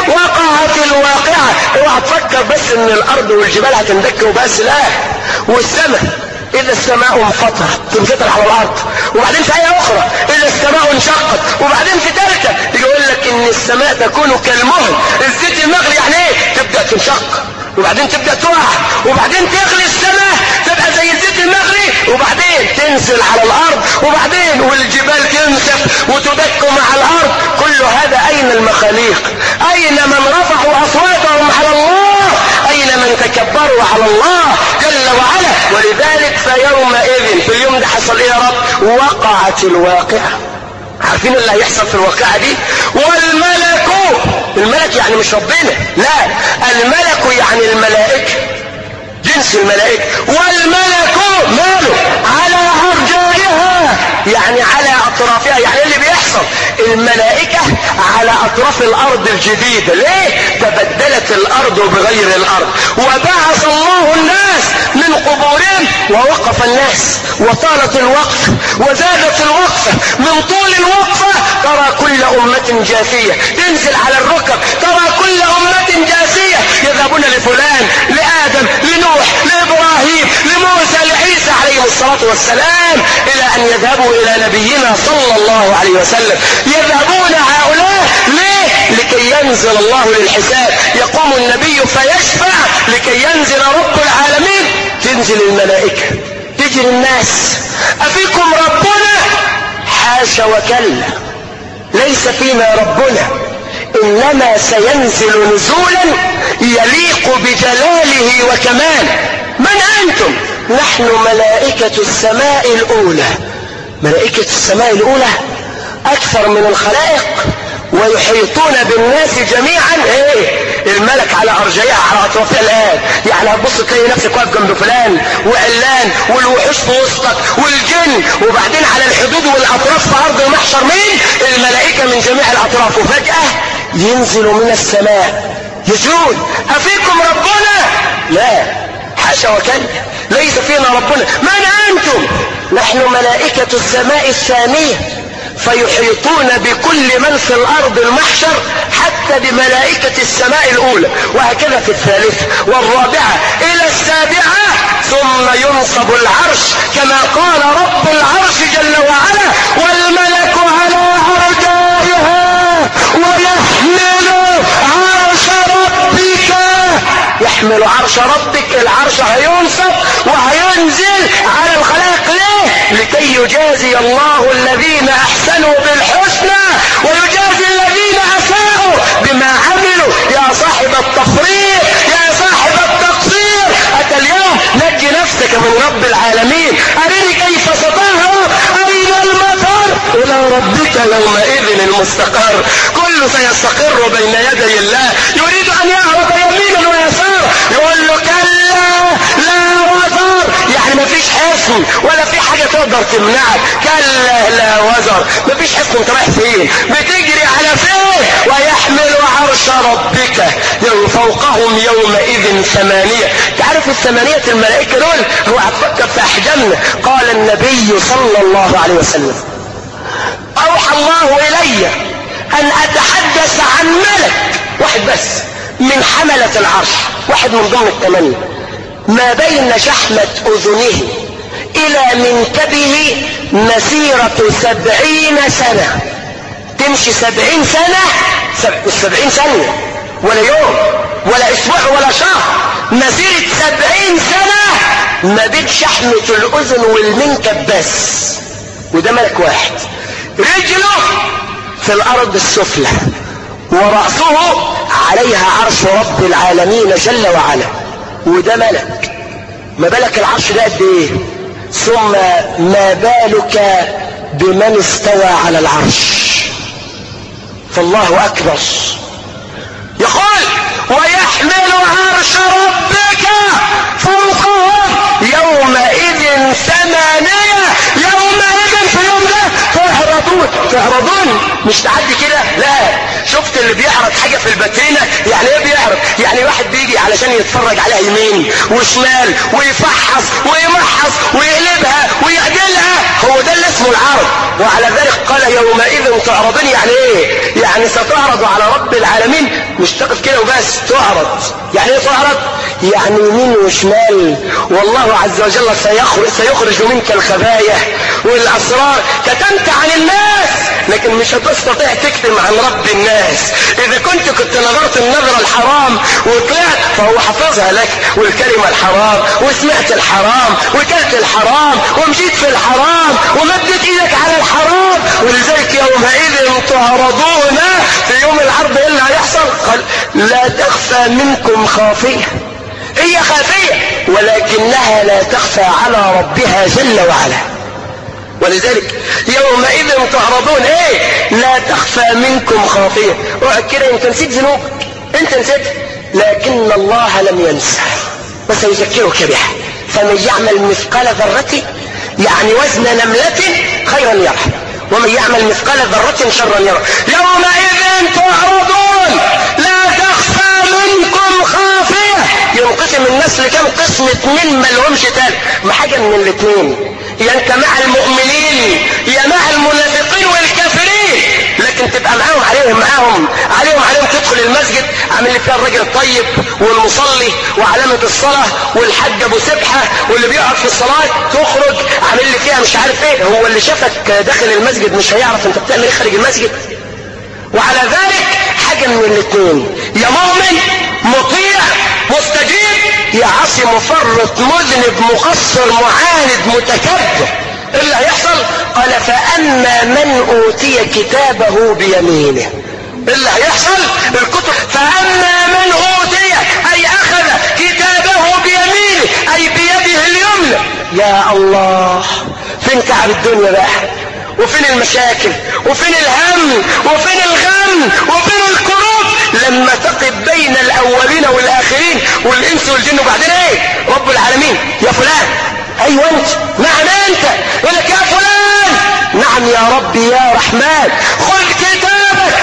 وقعت الواقعة اوعى تفكر بس ان الارض والجبال هتندك وبس لا والسماء اذا السماء انفطرت تنفطر على الارض وبعدين في ايه اخرى اذا السماء انشقت وبعدين في ثالثه يقول لك ان السماء تكون كالمهل الزيت المغلي يعني ايه تبدا تنشق وبعدين تبدا تقع وبعدين تغلي السماء تبقى زي الزيت المغلي وبعدين تنزل على الارض وبعدين والجبال تنسف وتدك مع الارض كل هذا اين المخاليق اين من رفعوا اصواتهم على الله اين من تكبروا على الله جل وعلا ولذلك فيومئذ في اليوم ده حصل ايه يا رب وقعت الواقعه عارفين اللي هيحصل في الواقعة دي والملك الملك يعني مش ربنا لا الملك يعني الملائكة جنس الملائكة والملك ماله على أرجائها يعني على أطرافها يعني اللي بيحصل الملائكة على أطراف الأرض الجديدة ليه تبدلت الأرض بغير الأرض وبعث الله الناس من قبورهم ووقف الناس وطالت الوقفة وزادت الوقفة من طول الوقفة ترى كل أمة جاثية تنزل على الركب ترى كل أمة جاثية يذهبون لفلان لآدم لنوح لإبراهيم لموسى لعيسى عليهم الصلاة والسلام إلى أن يذهبوا إلى نبينا صلى الله عليه وسلم يذهبون هؤلاء ليه لكي ينزل الله للحساب يقوم النبي فيشفع لكي ينزل رب العالمين تنزل الملائكة تجري الناس أفيكم ربنا حاشا وكلا ليس فينا ربنا إنما سينزل نزولا يليق بجلاله وكماله من أنتم نحن ملائكة السماء الأولى ملائكة السماء الأولى أكثر من الخلائق ويحيطون بالناس جميعا ايه الملك على ارجائها على اطرافها الان يعني هتبص تلاقي نفسك واقف جنب فلان وعلان والوحوش في وسطك والجن وبعدين على الحدود والاطراف في ارض المحشر مين الملائكه من جميع الاطراف وفجاه ينزل من السماء يزول افيكم ربنا لا حاشا وكلا ليس فينا ربنا من انتم نحن ملائكه السماء الثانيه فيحيطون بكل من في الارض المحشر حتى بملائكة السماء الاولى وهكذا في الثالثة والرابعة الى السابعة ثم ينصب العرش كما قال رب العرش جل وعلا والملك على ارجائها ويحمل عرش ربك ويحمل عرش ربك العرش هينصب وهينزل على الخلائق ليه لكي يجازي الله الذين احسنوا بالحسنى ويجازي الذين اساءوا بما عملوا يا صاحب التفريط يا صاحب التقصير اتى اليوم نجي نفسك من رب العالمين ارني كيف ستظهر اين المفر الى ربك يومئذ المستقر كل سيستقر بين يدي الله يريد ان يعرف يمينا ويسارا يقول له كلا لا وزر يعني ما فيش حصن ولا في حاجة تقدر تمنعك كلا لا وزر ما فيش حصن انت رايح فين بتجري على فين ويحمل عرش ربك يوم فوقهم يومئذ ثمانية تعرف الثمانية الملائكة دول هو هتفكر في احجامنا قال النبي صلى الله عليه وسلم اوحى الله الي ان اتحدث عن ملك واحد بس من حملة العرش واحد من ضمن الثمانية ما بين شحمة اذنه الى منكبه مسيرة سبعين سنة تمشي سبعين سنة سب... مش سبعين ثانية ولا يوم ولا اسبوع ولا شهر مسيرة سبعين سنة ما بين شحمة الاذن والمنكب بس وده ملك واحد رجله في الارض السفلى ورأسه عليها عرش رب العالمين جل وعلا وده ملك ما بالك العرش ده قد ايه ثم ما بالك بمن استوى على العرش فالله اكبر يقول ويحمل عرش ربك فوقهم يومئذ ثمانية يومئذ في يوم ده تهربون تهربون مش تعدي كده لا شفت اللي بيعرض حاجة في الباترينا يعني ايه بيعرض يعني واحد بيجي علشان يتفرج عليها يمين وشمال ويفحص ويمحص ويقلبها ويعدلها هو ده اللي اسمه العرض وعلى ذلك قال يومئذ تعرضون يعني ايه يعني ستعرض على رب العالمين مش تقف كده وبس تعرض يعني ايه تعرض يعني يمين وشمال والله عز وجل سيخرج, سيخرج منك الخبايا والاسرار كتمت عن الناس لكن مش هتستطيع تكتم عن رب الناس اذا كنت كنت نظرت النظرة الحرام وطلعت فهو حفظها لك والكلمة الحرام وسمعت الحرام وكلت الحرام ومشيت في الحرام ومدت ايدك على الحرام ولذلك يومئذ تعرضون في يوم العرض ايه اللي هيحصل قال لا تخفى منكم خافية هي خافية ولكنها لا تخفى على ربها جل وعلا ولذلك يومئذ تعرضون ايه لا تخفى منكم خافية اوعى كده انت نسيت ذنوبك انت نسيت لكن الله لم ينسى وسيذكرك بها فمن يعمل مثقال ذرة يعني وزن نملة خيرا يره ومن يعمل مثقال ذرة شرا يره يومئذ تعرضون لا تخفى منكم خافية ينقسم الناس لكم قسم اتنين ما لهمش تالت ما حاجة من الاتنين يا انت مع المؤمنين يا مع المنافقين والكافرين لكن تبقى معاهم عليهم معاهم عليهم عليهم تدخل المسجد عامل لي فيها الراجل الطيب والمصلي وعلامة الصلاة والحج ابو سبحة واللي بيقعد في الصلاة تخرج عامل لي فيها مش عارف ايه هو اللي شافك داخل المسجد مش هيعرف انت بتعمل ايه خارج المسجد وعلى ذلك حاجة من الاثنين يا مؤمن مطيع مستجيب يا عاصي مفرط مذنب مقصر معاند متكبر ايه اللي هيحصل قال فاما من اوتي كتابه بيمينه ايه اللي هيحصل الكتب فاما من اوتي اي اخذ كتابه بيمينه اي بيده اليمنى يا الله فين تعب الدنيا بقى وفين المشاكل وفين الهم وفين الغم وفين الكروب لما تقف بين الاولين والاخرين والانس والجن وبعدين ايه رب العالمين يا فلان ايوه انت نعم انت يقول لك يا فلان نعم يا ربي يا رحمن خذ كتابك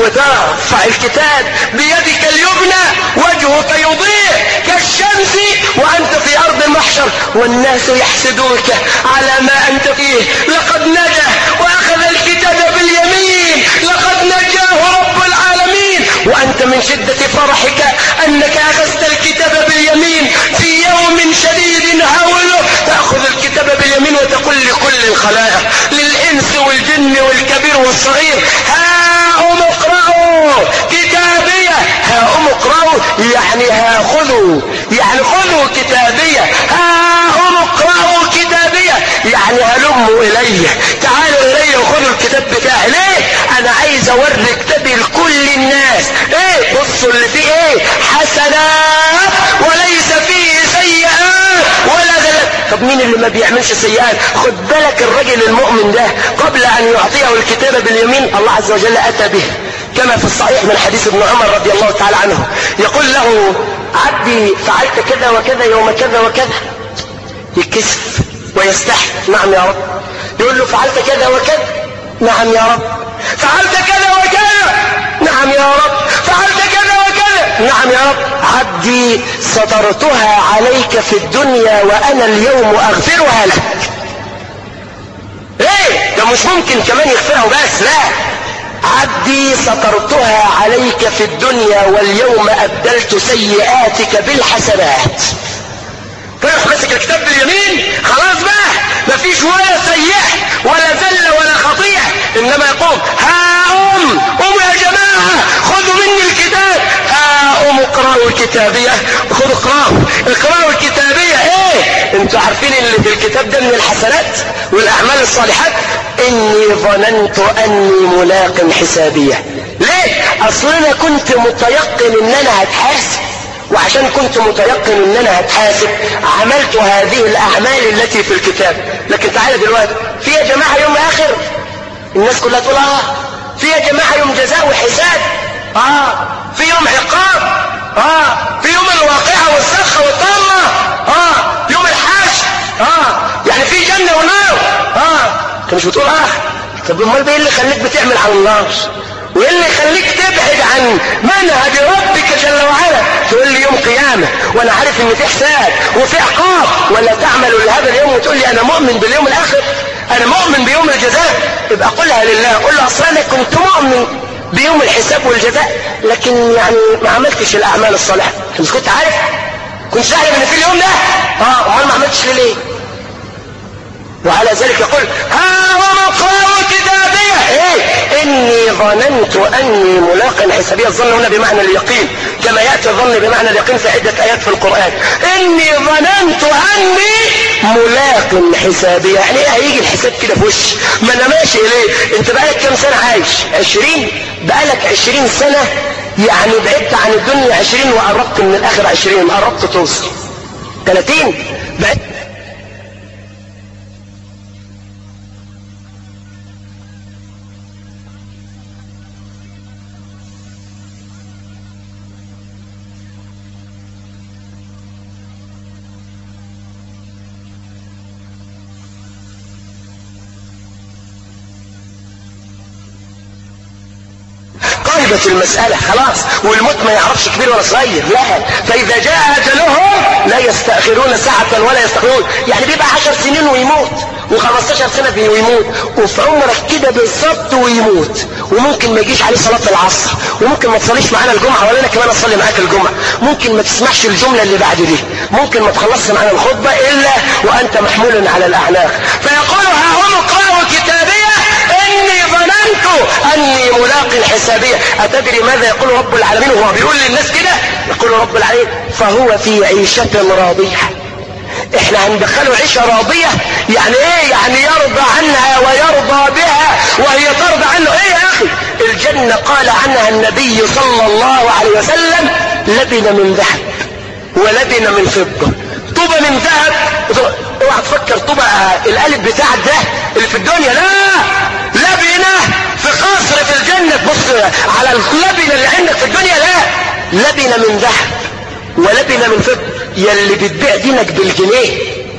وترفع الكتاب بيدك اليمنى وجهك يضيء كالشمس وانت في ارض المحشر والناس يحسدوك على ما انت فيه لقد نجا واخذ الكتاب باليمين لقد نجاه رب العالمين وانت من شدة فرحك انك اخذت الكتاب باليمين في يوم شديد هوله تأخذ الكتاب باليمين وتقول لكل الخلائق للانس والجن والكبير والصغير ها ام اقرأوا كتابية ها ام اقرأوا يعني ها خذوا يعني خذوا كتابية ها هم اقرأوا كتابية يعني هلموا الي تعالوا الي وخذوا الكتاب بتاعي ليه انا عايز اوري كتابي لكل الناس ايه بصوا اللي فيه ايه حسنات وليس فيه سيئات ولا ذلك طب مين اللي ما بيعملش سيئات خد بالك الرجل المؤمن ده قبل ان يعطيه الكتاب باليمين الله عز وجل اتى به كما في الصحيح من حديث ابن عمر رضي الله تعالى عنه يقول له عبدي فعلت كذا وكذا يوم كذا وكذا يكسف ويستحي نعم يا رب يقول له فعلت كذا وكذا نعم يا رب فعلت كذا وكذا نعم يا رب فعلت كذا وكذا نعم يا رب عبدي سترتها عليك في الدنيا وانا اليوم اغفرها لك ايه ده مش ممكن كمان يغفرها بس لا عبدي سترتها عليك في الدنيا واليوم أبدلت سيئاتك بالحسنات فيروح ماسك الكتاب باليمين خلاص بقى مفيش ولا سيئة ولا زلة ولا خطيئة إنما يقوم ها أم قوموا يا جماعة خذوا مني الكتاب ها أم اقرأوا الكتابية خذوا اقرأوا اقرأوا الكتابية ايه انتوا عارفين اللي في الكتاب ده من الحسنات والأعمال الصالحات إني ظننت أني ملاق حسابية ليه أصل أنا كنت متيقن إن أنا هتحاسب وعشان كنت متيقن ان انا هتحاسب عملت هذه الاعمال التي في الكتاب لكن تعالى دلوقتي في يا جماعة يوم اخر الناس كلها تقول اه في يا جماعة يوم جزاء وحساب اه في يوم عقاب اه في يوم الواقعة والسخة والطامة اه يوم الحشر اه يعني في جنة ونار اه انت مش بتقول اه طب امال ايه اللي خليك بتعمل على النار وايه اللي يخليك تبعد عن منهج ربك جل وعلا تقول لي يوم قيامة وانا عارف ان في حساب وفي عقاب ولا تعمل لهذا اليوم وتقول لي انا مؤمن باليوم الاخر انا مؤمن بيوم الجزاء يبقى قلها لله قول له اصلا انا كنت مؤمن بيوم الحساب والجزاء لكن يعني ما عملتش الاعمال الصالحة مش كنت عارف كنت عارف ان في اليوم ده اه امال ما عملتش ليه وعلى ذلك يقول ها هم اقرأوا كتابية ايه اني ظننت اني ملاق حسابية الظن هنا بمعنى اليقين كما يأتي الظن بمعنى اليقين في عدة ايات في القرآن اني ظننت اني ملاق حسابية يعني ايه هيجي الحساب كده في وشي ما انا ماشي ليه انت بقالك كام سنة عايش عشرين بقالك عشرين سنة يعني بعدت عن الدنيا عشرين وقربت من الاخر عشرين قربت توصل ثلاثين بعدت قربت المسألة خلاص والموت ما يعرفش كبير ولا صغير لا فإذا جاء أجلهم لا يستأخرون ساعة ولا يستقرون يعني بيبقى عشر سنين ويموت و15 سنة ويموت وفي عمرك كده بالظبط ويموت وممكن ما يجيش عليه صلاة العصر وممكن ما تصليش معانا الجمعة ولا أنا كمان أصلي معاك الجمعة ممكن ما تسمعش الجملة اللي بعد دي ممكن ما تخلصش معانا الخطبة إلا وأنت محمول على الأعناق فيقول ها هم اقرأوا كتابية إني ظننت أني ملاق حسابية أتدري ماذا يقول رب العالمين وهو بيقول للناس كده يقول رب العالمين فهو في عيشة راضية احنا هندخله عيشة راضية يعني ايه يعني يرضى عنها ويرضى بها وهي ترضى عنه ايه يا اخي الجنة قال عنها النبي صلى الله عليه وسلم لبن من ذهب ولبن من فضة طوبة من ذهب اوعى تفكر طوبة القالب بتاعك ده اللي في الدنيا لا لبنة في قصر في الجنة تبص على اللبنة اللي عندك في الدنيا لا لبنة من ذهب ولبنة من فضة يلي بتبيع دينك بالجنيه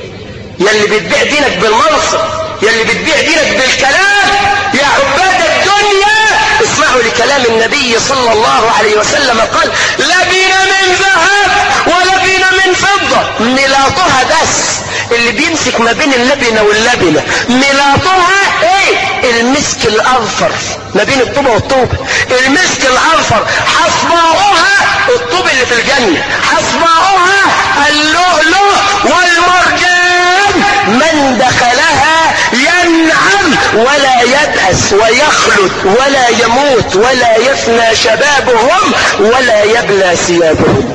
يلي بتبيع دينك بالمنصب يلي بتبيع دينك بالكلام يا عباد الدنيا اسمعوا لكلام النبي صلى الله عليه وسلم قال لبن من ذهب ولبن من فضة ملاطها بس اللي بيمسك ما بين اللبنة واللبنة ملاطها ايه المسك الاظفر ما بين الطوبة والطوبة المسك الاظفر حصباؤها الطوب اللي في الجنة حصباؤها اللؤلؤ والمرجان من دخلها ين ينعم ولا يبأس ويخلد ولا يموت ولا يفنى شبابهم ولا يبلى ثيابهم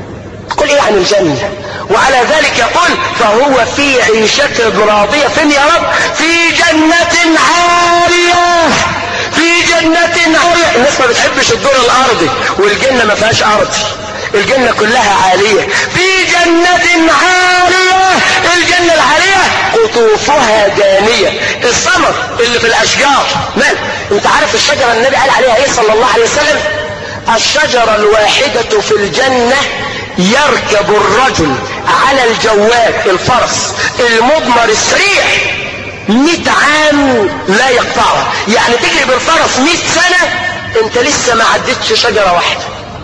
قل ايه عن الجنة وعلى ذلك يقول فهو في عيشة راضية فين يا رب في جنة عالية في جنة عالية الناس ما بتحبش الدور الارضي والجنة ما فيهاش ارض الجنة كلها عالية في جنة عالية الجنة العالية قطوفها دانية الثمر اللي في الاشجار مال انت عارف الشجرة النبي قال عليها ايه صلى الله عليه وسلم الشجرة الواحدة في الجنة يركب الرجل على الجواد الفرس المضمر السريع مئة عام لا يقطعها يعني تجري بالفرس مئة سنة انت لسه ما عدتش شجرة واحدة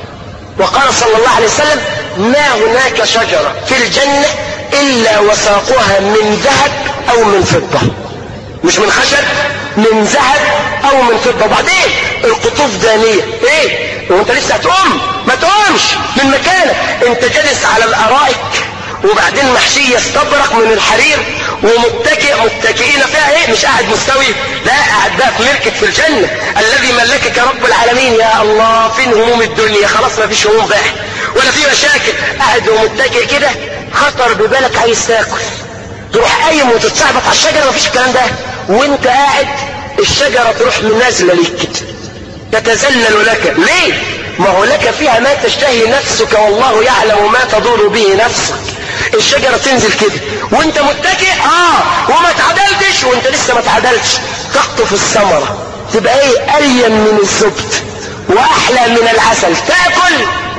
وقال صلى الله عليه وسلم ما هناك شجرة في الجنة الا وساقها من ذهب او من فضة مش من خشب من ذهب او من فضة بعدين القطوف دانية ايه وانت لسه هتقوم ما تقومش من مكانك انت جالس على الارائك وبعدين محشية استبرق من الحرير ومتكئ متكئين فيها ايه مش قاعد مستوي لا قاعد بقى في ملكك في الجنة الذي ملكك رب العالمين يا الله فين هموم الدنيا خلاص ما فيش هموم بقى ولا في مشاكل قاعد ومتكئ كده خطر ببالك عايز تاكل تروح قايم وتتصعبط على الشجرة مفيش الكلام ده وانت قاعد الشجرة تروح نازلة ليك كده تتذلل لك ليه ما هو لك فيها ما تشتهي نفسك والله يعلم ما تدور به نفسك الشجرة تنزل كده وانت متكئ اه وما تعدلتش وانت لسه ما تعدلتش تقطف الثمرة تبقى ايه الين من الزبد واحلى من العسل تاكل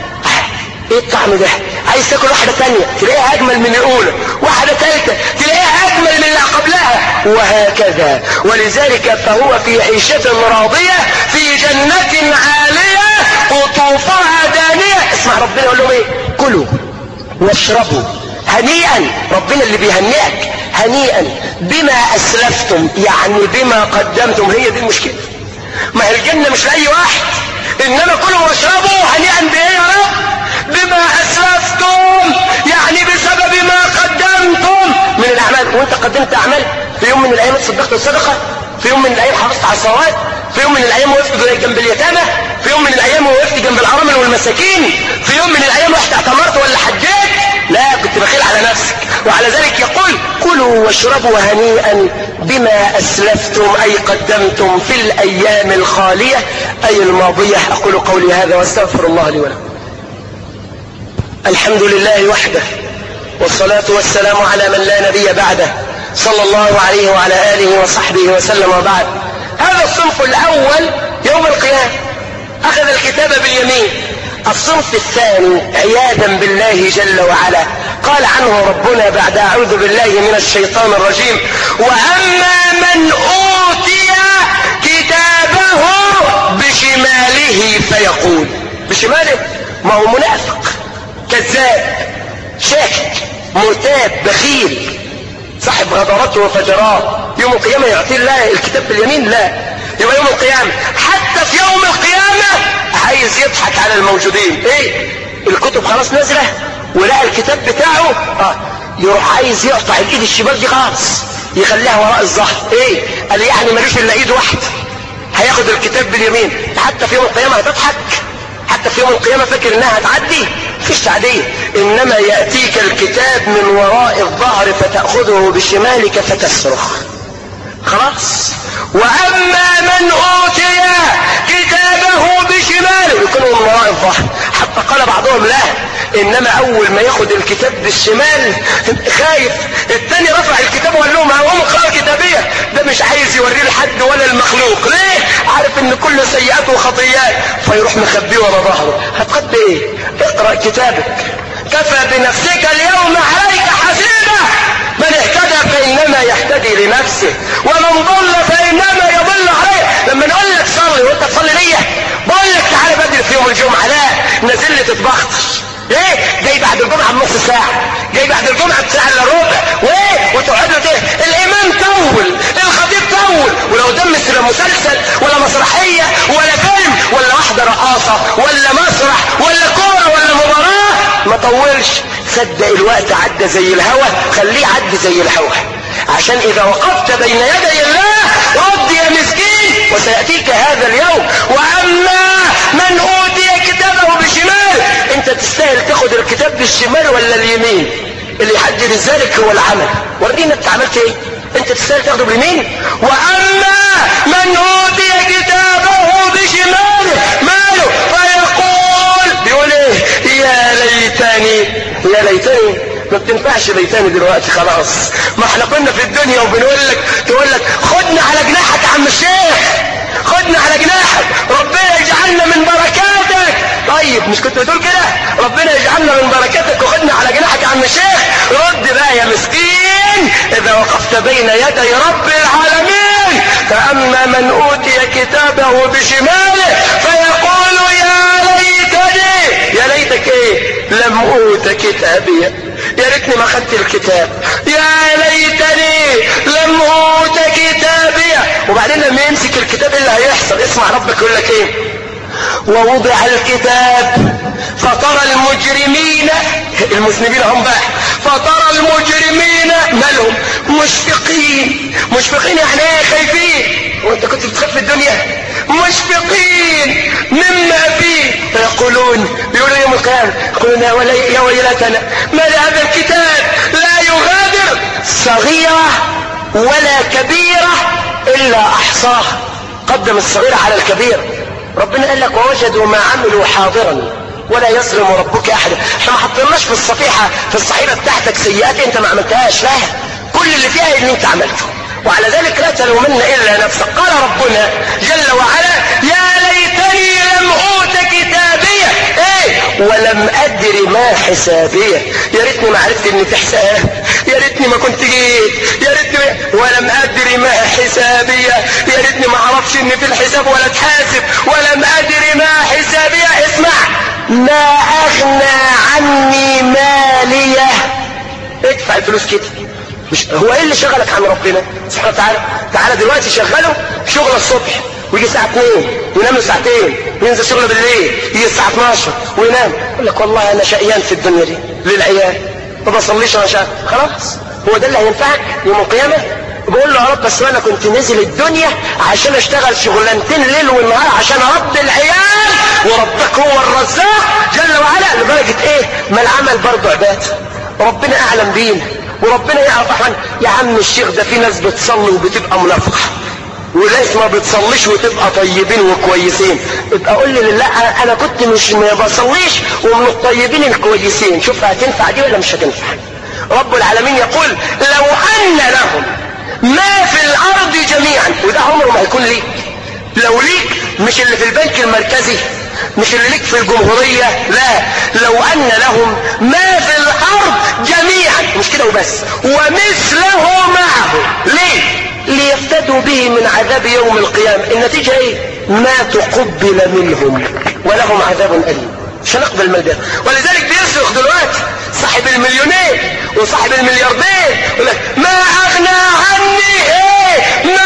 ايه الطعم ده عايز تاكل واحدة تانية تلاقيها اجمل من الاولى واحدة تالتة تلاقيها اجمل من اللي قبلها وهكذا ولذلك فهو في عيشة راضية في جنة عالية قطوفها دانية اسمع ربنا يقول لهم ايه كلوا واشربوا هنيئا ربنا اللي بيهنئك هنيئا بما اسلفتم يعني بما قدمتم هي دي المشكلة ما هي الجنة مش لأي واحد انما كلوا واشربوا هنيئا بايه يا رب بما اسلفتم يعني بسبب ما قدمتم من الاعمال وانت قدمت اعمال في يوم من الايام تصدقت الصدقه في يوم من الايام حافظت على الصلوات في يوم من الايام وقفت جنب اليتامى في يوم من الايام وقفت جنب الارامل والمساكين في يوم من الايام رحت اعتمرت ولا حجيت لا كنت بخيل على نفسك وعلى ذلك يقول كلوا واشربوا هنيئا بما اسلفتم اي قدمتم في الايام الخاليه اي الماضيه اقول قولي هذا واستغفر الله لي ولكم الحمد لله وحده والصلاة والسلام على من لا نبي بعده صلى الله عليه وعلى آله وصحبه وسلم وبعد هذا الصنف الأول يوم القيامة أخذ الكتاب باليمين الصنف الثاني عياذا بالله جل وعلا قال عنه ربنا بعد أعوذ بالله من الشيطان الرجيم وأما من أوتي كتابه بشماله فيقول بشماله ما هو منافق كذاب شاكك مرتاب بخيل صاحب غدرات وفجرات يوم القيامة يعطي الله الكتاب باليمين لا يبقى يوم القيامة حتى في يوم القيامة عايز يضحك على الموجودين ايه الكتب خلاص نازلة ولقى الكتاب بتاعه اه يروح عايز يقطع الايد الشمال دي خالص يخليها وراء الظهر ايه قال يعني ملوش الا ايد واحده هياخد الكتاب باليمين حتى في يوم القيامة هتضحك حتى في يوم القيامة فاكر انها هتعدي مفيش تعدية انما يأتيك الكتاب من وراء الظهر فتأخذه بشمالك فتسرخ خلاص واما من اوتي كتابه بشماله يكون من وراء الظهر حتى قال بعضهم لا انما اول ما ياخد الكتاب بالشمال خايف التاني رفع الكتاب وقال لهم هقوم اقرا كتابيه ده مش عايز يوريه لحد ولا المخلوق ليه عارف ان كل سيئات وخطيات فيروح مخبيه ورا ظهره هتخبي ايه اقرا كتابك كفى بنفسك اليوم عليك حسيبه من اهتدى فانما يهتدي لنفسه ومن ضل فانما يضل عليه لما نقول لك صلي وانت تصلي ليه بقول لك تعالى بدري في يوم الجمعه لا نازل لي تتبخطش ايه جاي بعد الجمعه بنص ساعه جاي بعد الجمعه بساعه الا ربع وايه وتقعد له كده الامام طول الخطيب طول ولو دمس لا مسلسل ولا مسرحيه ولا فيلم ولا واحده رقاصه ولا مسرح ولا كوره ولا مباراه ما طولش صدق الوقت عدى زي الهوا خليه عدى زي الهوا عشان اذا وقفت بين يدي الله رد يا مسكين وسيأتيك هذا اليوم واما من اوتي كتابه بشمال انت تستاهل تاخد الكتاب بالشمال ولا اليمين اللي يحدد ذلك هو العمل ورينا انت عملت ايه انت تستاهل تاخده باليمين واما من اوتي كتابه بشماله ماله فيقول بيقول ايه يا ليتني يا ليتني ما بتنفعش ليتاني دلوقتي خلاص ما احنا كنا في الدنيا وبنقول لك تقول لك خدنا على جناحك يا عم الشيخ خدنا على جناحك ربنا يجعلنا من بركاتك طيب مش كنت بتقول كده ربنا يجعلنا من بركاتك وخدنا على جناحك يا عم الشيخ رد بقى يا مسكين اذا وقفت بين يدي رب العالمين فاما من اوتي كتابه بشماله فيقول يا ليتني يا ليتك ايه لم اوت كتابي يا ريتني ما خدت الكتاب يا ليتني لم اوت كتابي وبعدين لما يمسك الكتاب إيه اللي هيحصل اسمع ربك يقول لك ايه ووضع الكتاب فترى المجرمين المذنبين هم بقى فترى المجرمين مالهم مشفقين مشفقين يعني ايه خايفين وانت كنت بتخاف في الدنيا مشفقين مما فيه فيقولون بيقولوا يوم القيامة يقولون يا, ولي يا ويلتنا ما لهذا الكتاب لا يغادر صغيرة ولا كبيرة إلا أحصاها قدم الصغيرة على الكبير ربنا قال لك ووجدوا ما عملوا حاضرا ولا يظلم ربك احدا احنا ما حطيناش في الصفيحة في الصحيفة بتاعتك سيئات انت ما عملتهاش لا كل اللي فيها اللي انت عملته وعلى ذلك لا تلومن الا نفسك قال ربنا جل وعلا يا ليتني لم اوت كتابيه ايه ولم ادري ما حسابيه يا ريتني ما عرفت اني في حساب يا ريتني ما كنت جيت يا ريتني ولم ادري ما حسابيه يا ريتني ما اعرفش اني في الحساب ولا اتحاسب ولم ادري ما حسابيه اسمع ما اغنى عني ماليه ادفع الفلوس كده مش هو ايه اللي شغلك عن ربنا سبحانه وتعالى تعالى دلوقتي شغله شغل الصبح ويجي الساعة 2 وينام ساعتين وينزل شغله بالليل يجي الساعة 12 وينام يقول لك والله انا شقيان في الدنيا دي للعيال ما بصليش انا شاء خلاص هو ده اللي هينفعك يوم القيامة بقول له يا رب بس انا كنت نزل الدنيا عشان اشتغل شغلانتين ليل ونهار عشان اربي العيال وربك هو الرزاق جل وعلا لدرجة ايه ما العمل برضه عباده ربنا اعلم بينا وربنا يعرف احنا يا عم الشيخ ده في ناس بتصلي وبتبقى منافقه وناس ما بتصليش وتبقى طيبين وكويسين ابقى قول لي لا انا كنت مش ما بصليش ومن الطيبين الكويسين شوف هتنفع دي ولا مش هتنفع رب العالمين يقول لو ان لهم ما في الارض جميعا وده عمره ما هيكون ليك لو ليك مش اللي في البنك المركزي مش اللي ليك في الجمهورية لا لو ان لهم ما في الارض جميعا مش كده وبس ومثله معه ليه ليفتدوا به من عذاب يوم القيامة النتيجة ايه ما تقبل منهم ولهم عذاب أليم مش هنقبل من ده ولذلك بيصرخ دلوقتي صاحب المليونين وصاحب الملياردين يقول لك ما اغنى عني ايه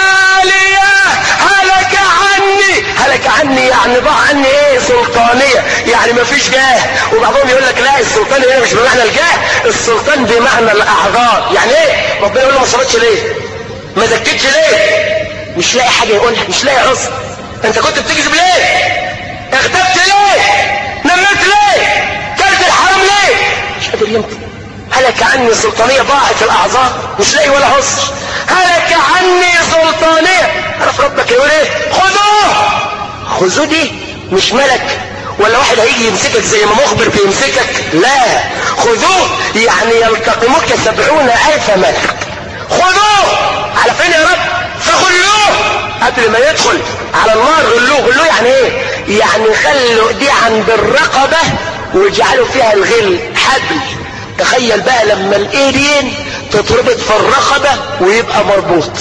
مالية هلك عني هلك عني يعني ضاع عني ايه سلطانية يعني ما فيش جاه وبعضهم يقول لك لا السلطان هنا مش بمعنى الجاه السلطان بمعنى الاعذار يعني ايه ربنا يقول له ما صلتش ليه ما زكتش ليه مش لاقي حاجة يقولها مش لاقي عذر انت كنت بتكذب ليه اغتبت ليه نمت ليه كلت الحرام ليه مش قادر ينطق هلك عني سلطانية ضاعت الاعذار مش لاقي ولا عذر هلك عني سلطانية عرف ربك يقول ايه خذوه خذوه دي مش ملك ولا واحد هيجي يمسكك زي ما مخبر بيمسكك لا خذوه يعني يلتقمك سبعون الف ملك خذوه على فين يا رب فخلوه قبل ما يدخل على النار غلوه غلوه يعني ايه يعني خلوا دي عند الرقبة واجعلوا فيها الغل حبل تخيل بقى لما الايدين تتربط في الرقبة ويبقى مربوط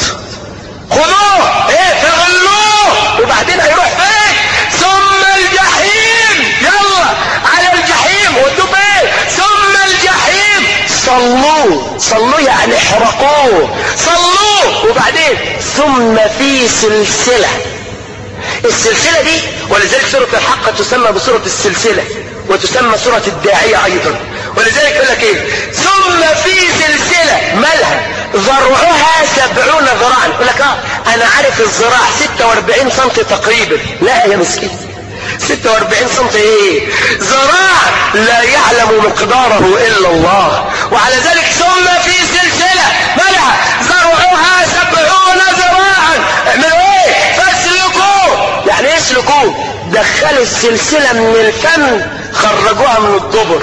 خذوه ايه فغلوه وبعدين هيروح فين ثم الجحيم يلا على الجحيم وانتوا ايه ثم الجحيم صلوه صلوه يعني احرقوه صلوه وبعدين ثم في سلسلة السلسلة دي ولذلك سورة الحق تسمى بسورة السلسلة وتسمى سورة الداعية ايضا ولذلك يقول لك ايه ثم في سلسلة مالها ذرعها سبعون ذراعا يقول لك اه انا عارف الذراع 46 سم تقريبا لا يا مسكين 46 سم ايه ذراع لا يعلم مقداره الا الله وعلى ذلك ثم في سلسلة ملها ذرعها سبعون ذراعا اعملوا ايه فاسلكوه يعني ايه اسلكوه دخلوا السلسلة من الفم خرجوها من الدبر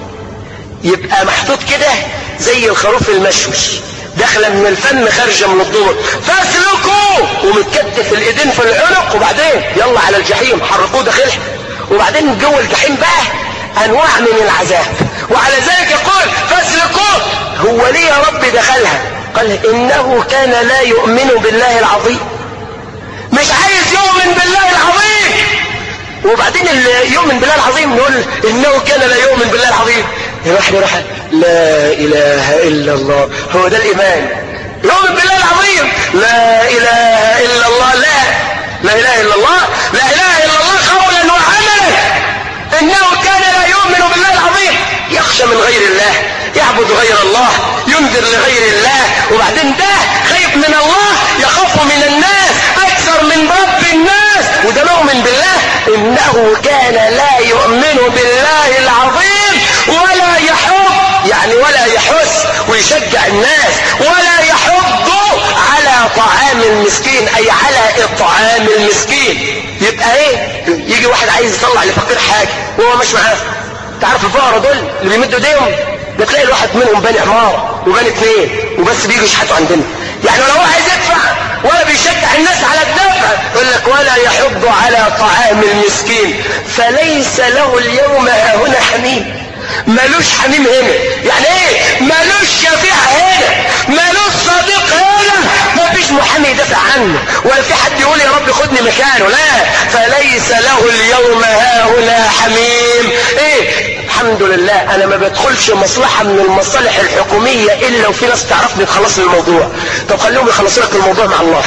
يبقى محطوط كده زي الخروف المشوي داخله من الفم خارجه من الدبر فاسلكوا ومتكتف الايدين في العنق وبعدين يلا على الجحيم حرقوه داخلها وبعدين جوه الجحيم بقى انواع من العذاب وعلى ذلك يقول فاسلكوه هو ليه يا رب دخلها قال انه كان لا يؤمن بالله العظيم مش عايز يؤمن بالله العظيم وبعدين اللي يؤمن بالله العظيم نقول انه كان لا يؤمن بالله العظيم يروح يروح لا اله الا الله هو ده الايمان يؤمن بالله العظيم لا اله الا الله لا لا اله الا الله لا اله الا الله قولا وعملا انه كان لا يؤمن بالله العظيم يخشى من غير الله يعبد غير الله ينذر لغير الله وبعدين ده خايف من الله يخاف من الناس اكثر من رب الناس وده مؤمن بالله انه كان لا يؤمن بالله العظيم ولا يحب يعني ولا يحث ويشجع الناس ولا يحض على طعام المسكين اي على اطعام المسكين يبقى ايه يجي واحد عايز يطلع لفقير حاجه وهو مش معاه تعرف الفقراء دول اللي بيمدوا ايديهم بتلاقي الواحد منهم بني عماره وبني اثنين وبس بيجوا يشحتوا عندنا يعني لو هو عايز يدفع ولا بيشجع الناس على الدفع يقول لك ولا يحض على طعام المسكين فليس له اليوم هنا حميم ملوش حميم هنا يعني ايه ملوش شفيع هنا ملوش صديق هنا مفيش محامي يدافع عنه ولا في حد يقول يا رب خدني مكانه لا فليس له اليوم هاهنا حميم ايه الحمد لله انا ما بدخلش مصلحة من المصالح الحكومية الا وفي ناس تعرفني تخلص لي الموضوع طب خليهم يخلصوا لك الموضوع مع الله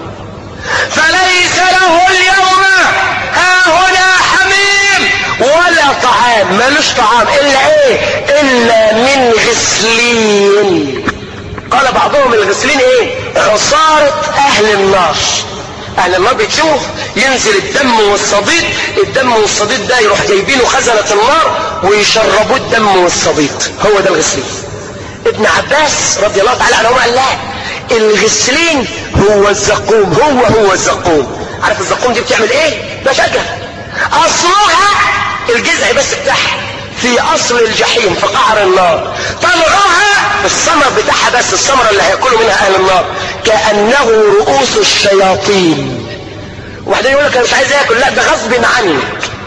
فليس له اليوم هاهنا حميم ولا طعام ملوش طعام الا ايه الا من غسلين قال بعضهم الغسلين ايه عصارة اهل النار اهل النار بتشوف ينزل الدم والصديد الدم والصديد ده يروح جايبينه خزنة النار ويشربوه الدم والصديد هو ده الغسلين ابن عباس رضي الله تعالى عنه قال لا الغسلين هو الزقوم هو هو الزقوم عارف الزقوم دي بتعمل ايه ده شجرة اصلها الجذع بس بتاعها في اصل الجحيم في قعر النار طلعوها الثمر بتاعها بس الثمرة اللي هياكلوا منها اهل النار كأنه رؤوس الشياطين وبعدين يقول لك انا مش عايز اكل لا ده غصب عنك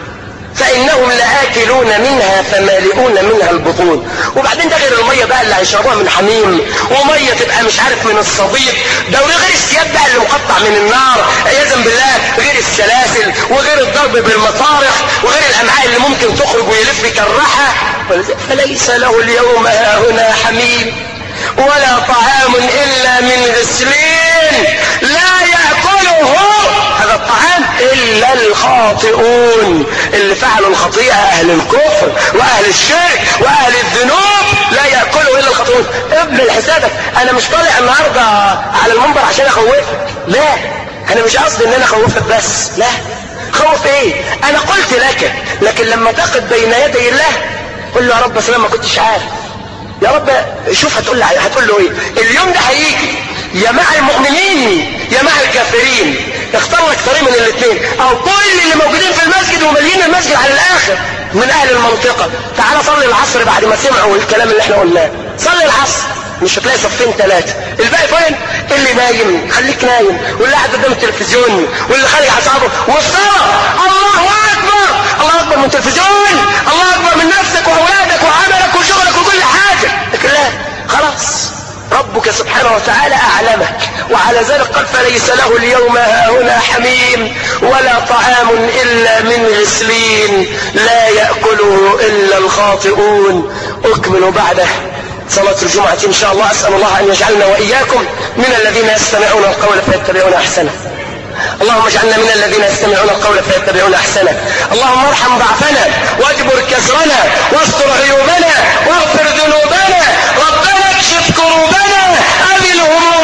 فانهم لاكلون منها فمالئون منها البطون وبعدين ده غير الميه بقى اللي هيشربوها من حميم وميه تبقى مش عارف من الصديق ده غير الثياب بقى اللي مقطع من النار عياذا بالله غير السلاسل وغير الضرب بالمطارق وغير الامعاء اللي ممكن تخرج ويلف كالرحى فليس له اليوم هاهنا حميم ولا طعام الا من غسلين لا ياكله هذا الطعام الا الخاطئون اللي فعلوا الخطيئه اهل الكفر واهل الشرك واهل الذنوب لا ياكله الا الخاطئون ابن حسابك انا مش طالع النهارده على المنبر عشان اخوفك لا انا مش قصدي ان انا اخوفك بس لا خوف ايه انا قلت لك لكن لما تقف بين يدي الله قل له يا رب انا ما كنتش عارف يا رب شوف هتقول له هتقول له ايه اليوم ده هيجي يا مع المؤمنين يا مع الكافرين اختار لك طريق من الاثنين او كل اللي موجودين في المسجد ومالين المسجد على الاخر من اهل المنطقه تعال صلي العصر بعد ما سمعوا الكلام اللي احنا قلناه صلي العصر مش هتلاقي صفين ثلاثة الباقي فين اللي نايم خليك نايم واللي قاعد قدام التلفزيون واللي خارج اعصابه والصلاة الله اكبر الله اكبر من التلفزيون الله اكبر من نفسك واولادك وعملك وشغلك وكل حاجة لكن لا خلاص ربك سبحانه وتعالى اعلمك وعلى ذلك قال فليس له اليوم هاهنا حميم ولا طعام الا من غسلين لا ياكله الا الخاطئون اكمل بعده صلاة الجمعة إن شاء الله أسأل الله أن يجعلنا وإياكم من الذين يستمعون القول فيتبعون أحسنه اللهم اجعلنا من الذين يستمعون القول فيتبعون احسنه اللهم ارحم ضعفنا واجبر كسرنا واستر عيوبنا واغفر ذنوبنا ربنا اكشف كروبنا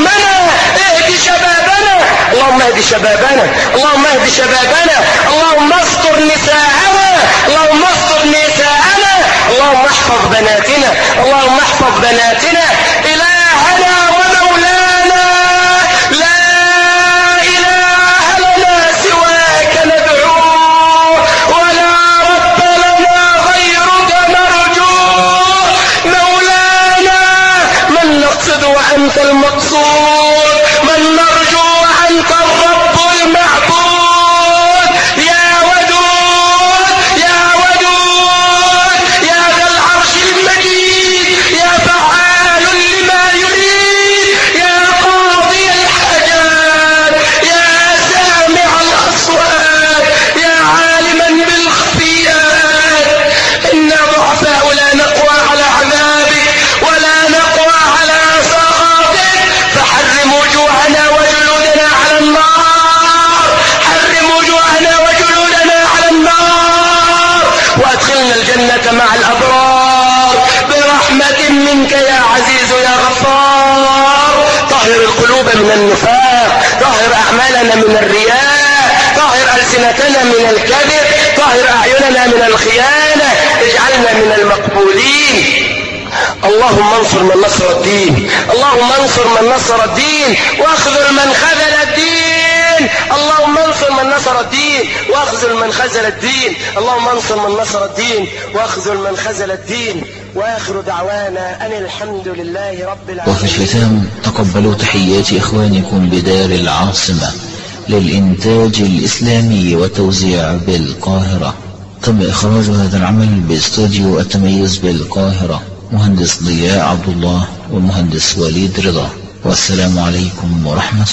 قومنا اهد شبابنا اللهم اهد شبابنا اللهم اهد شبابنا اللهم استر نساءنا اللهم استر نساءنا اللهم احفظ بناتنا اللهم احفظ بناتنا الهنا ومولانا لا اله لنا سواك ندعوه ولا رب لنا غيرك نرجوه مولانا من نقصد وانت المقصود من نرجو وانت الرب المعبود يا ودود يا ودود يا ذا العرش المجيد يا فعال لما يريد يا قاضي الحاجات يا سامع الاصوات يا عالما بالخفيات انا ضعفاء لا نقوى على عذابك ولا نقوى على سخطك فحرم وجوهنا وجلودنا على النار حرم وجوهنا وجلودنا على النار وادخلنا الجنة مع الأبرار برحمة منك يا عزيز يا غفار طهر القلوب من النفاق طهر أعمالنا من الرياء طهر ألسنتنا من الكذب طهر أعيننا من الخيانة اجعلنا من المقبولين اللهم انصر من نصر الدين اللهم انصر من نصر الدين واخذل من خذل الدين اللهم انصر من نصر الدين واخذل من خذل الدين اللهم انصر من نصر الدين واخذل من خذل الدين واخر دعوانا ان الحمد لله رب العالمين وفي الختام تقبلوا تحيات إخوانكم بدار العاصمة للإنتاج الإسلامي والتوزيع بالقاهرة تم إخراج هذا العمل باستوديو التميز بالقاهرة مهندس ضياء عبد الله والمهندس وليد رضا والسلام عليكم ورحمة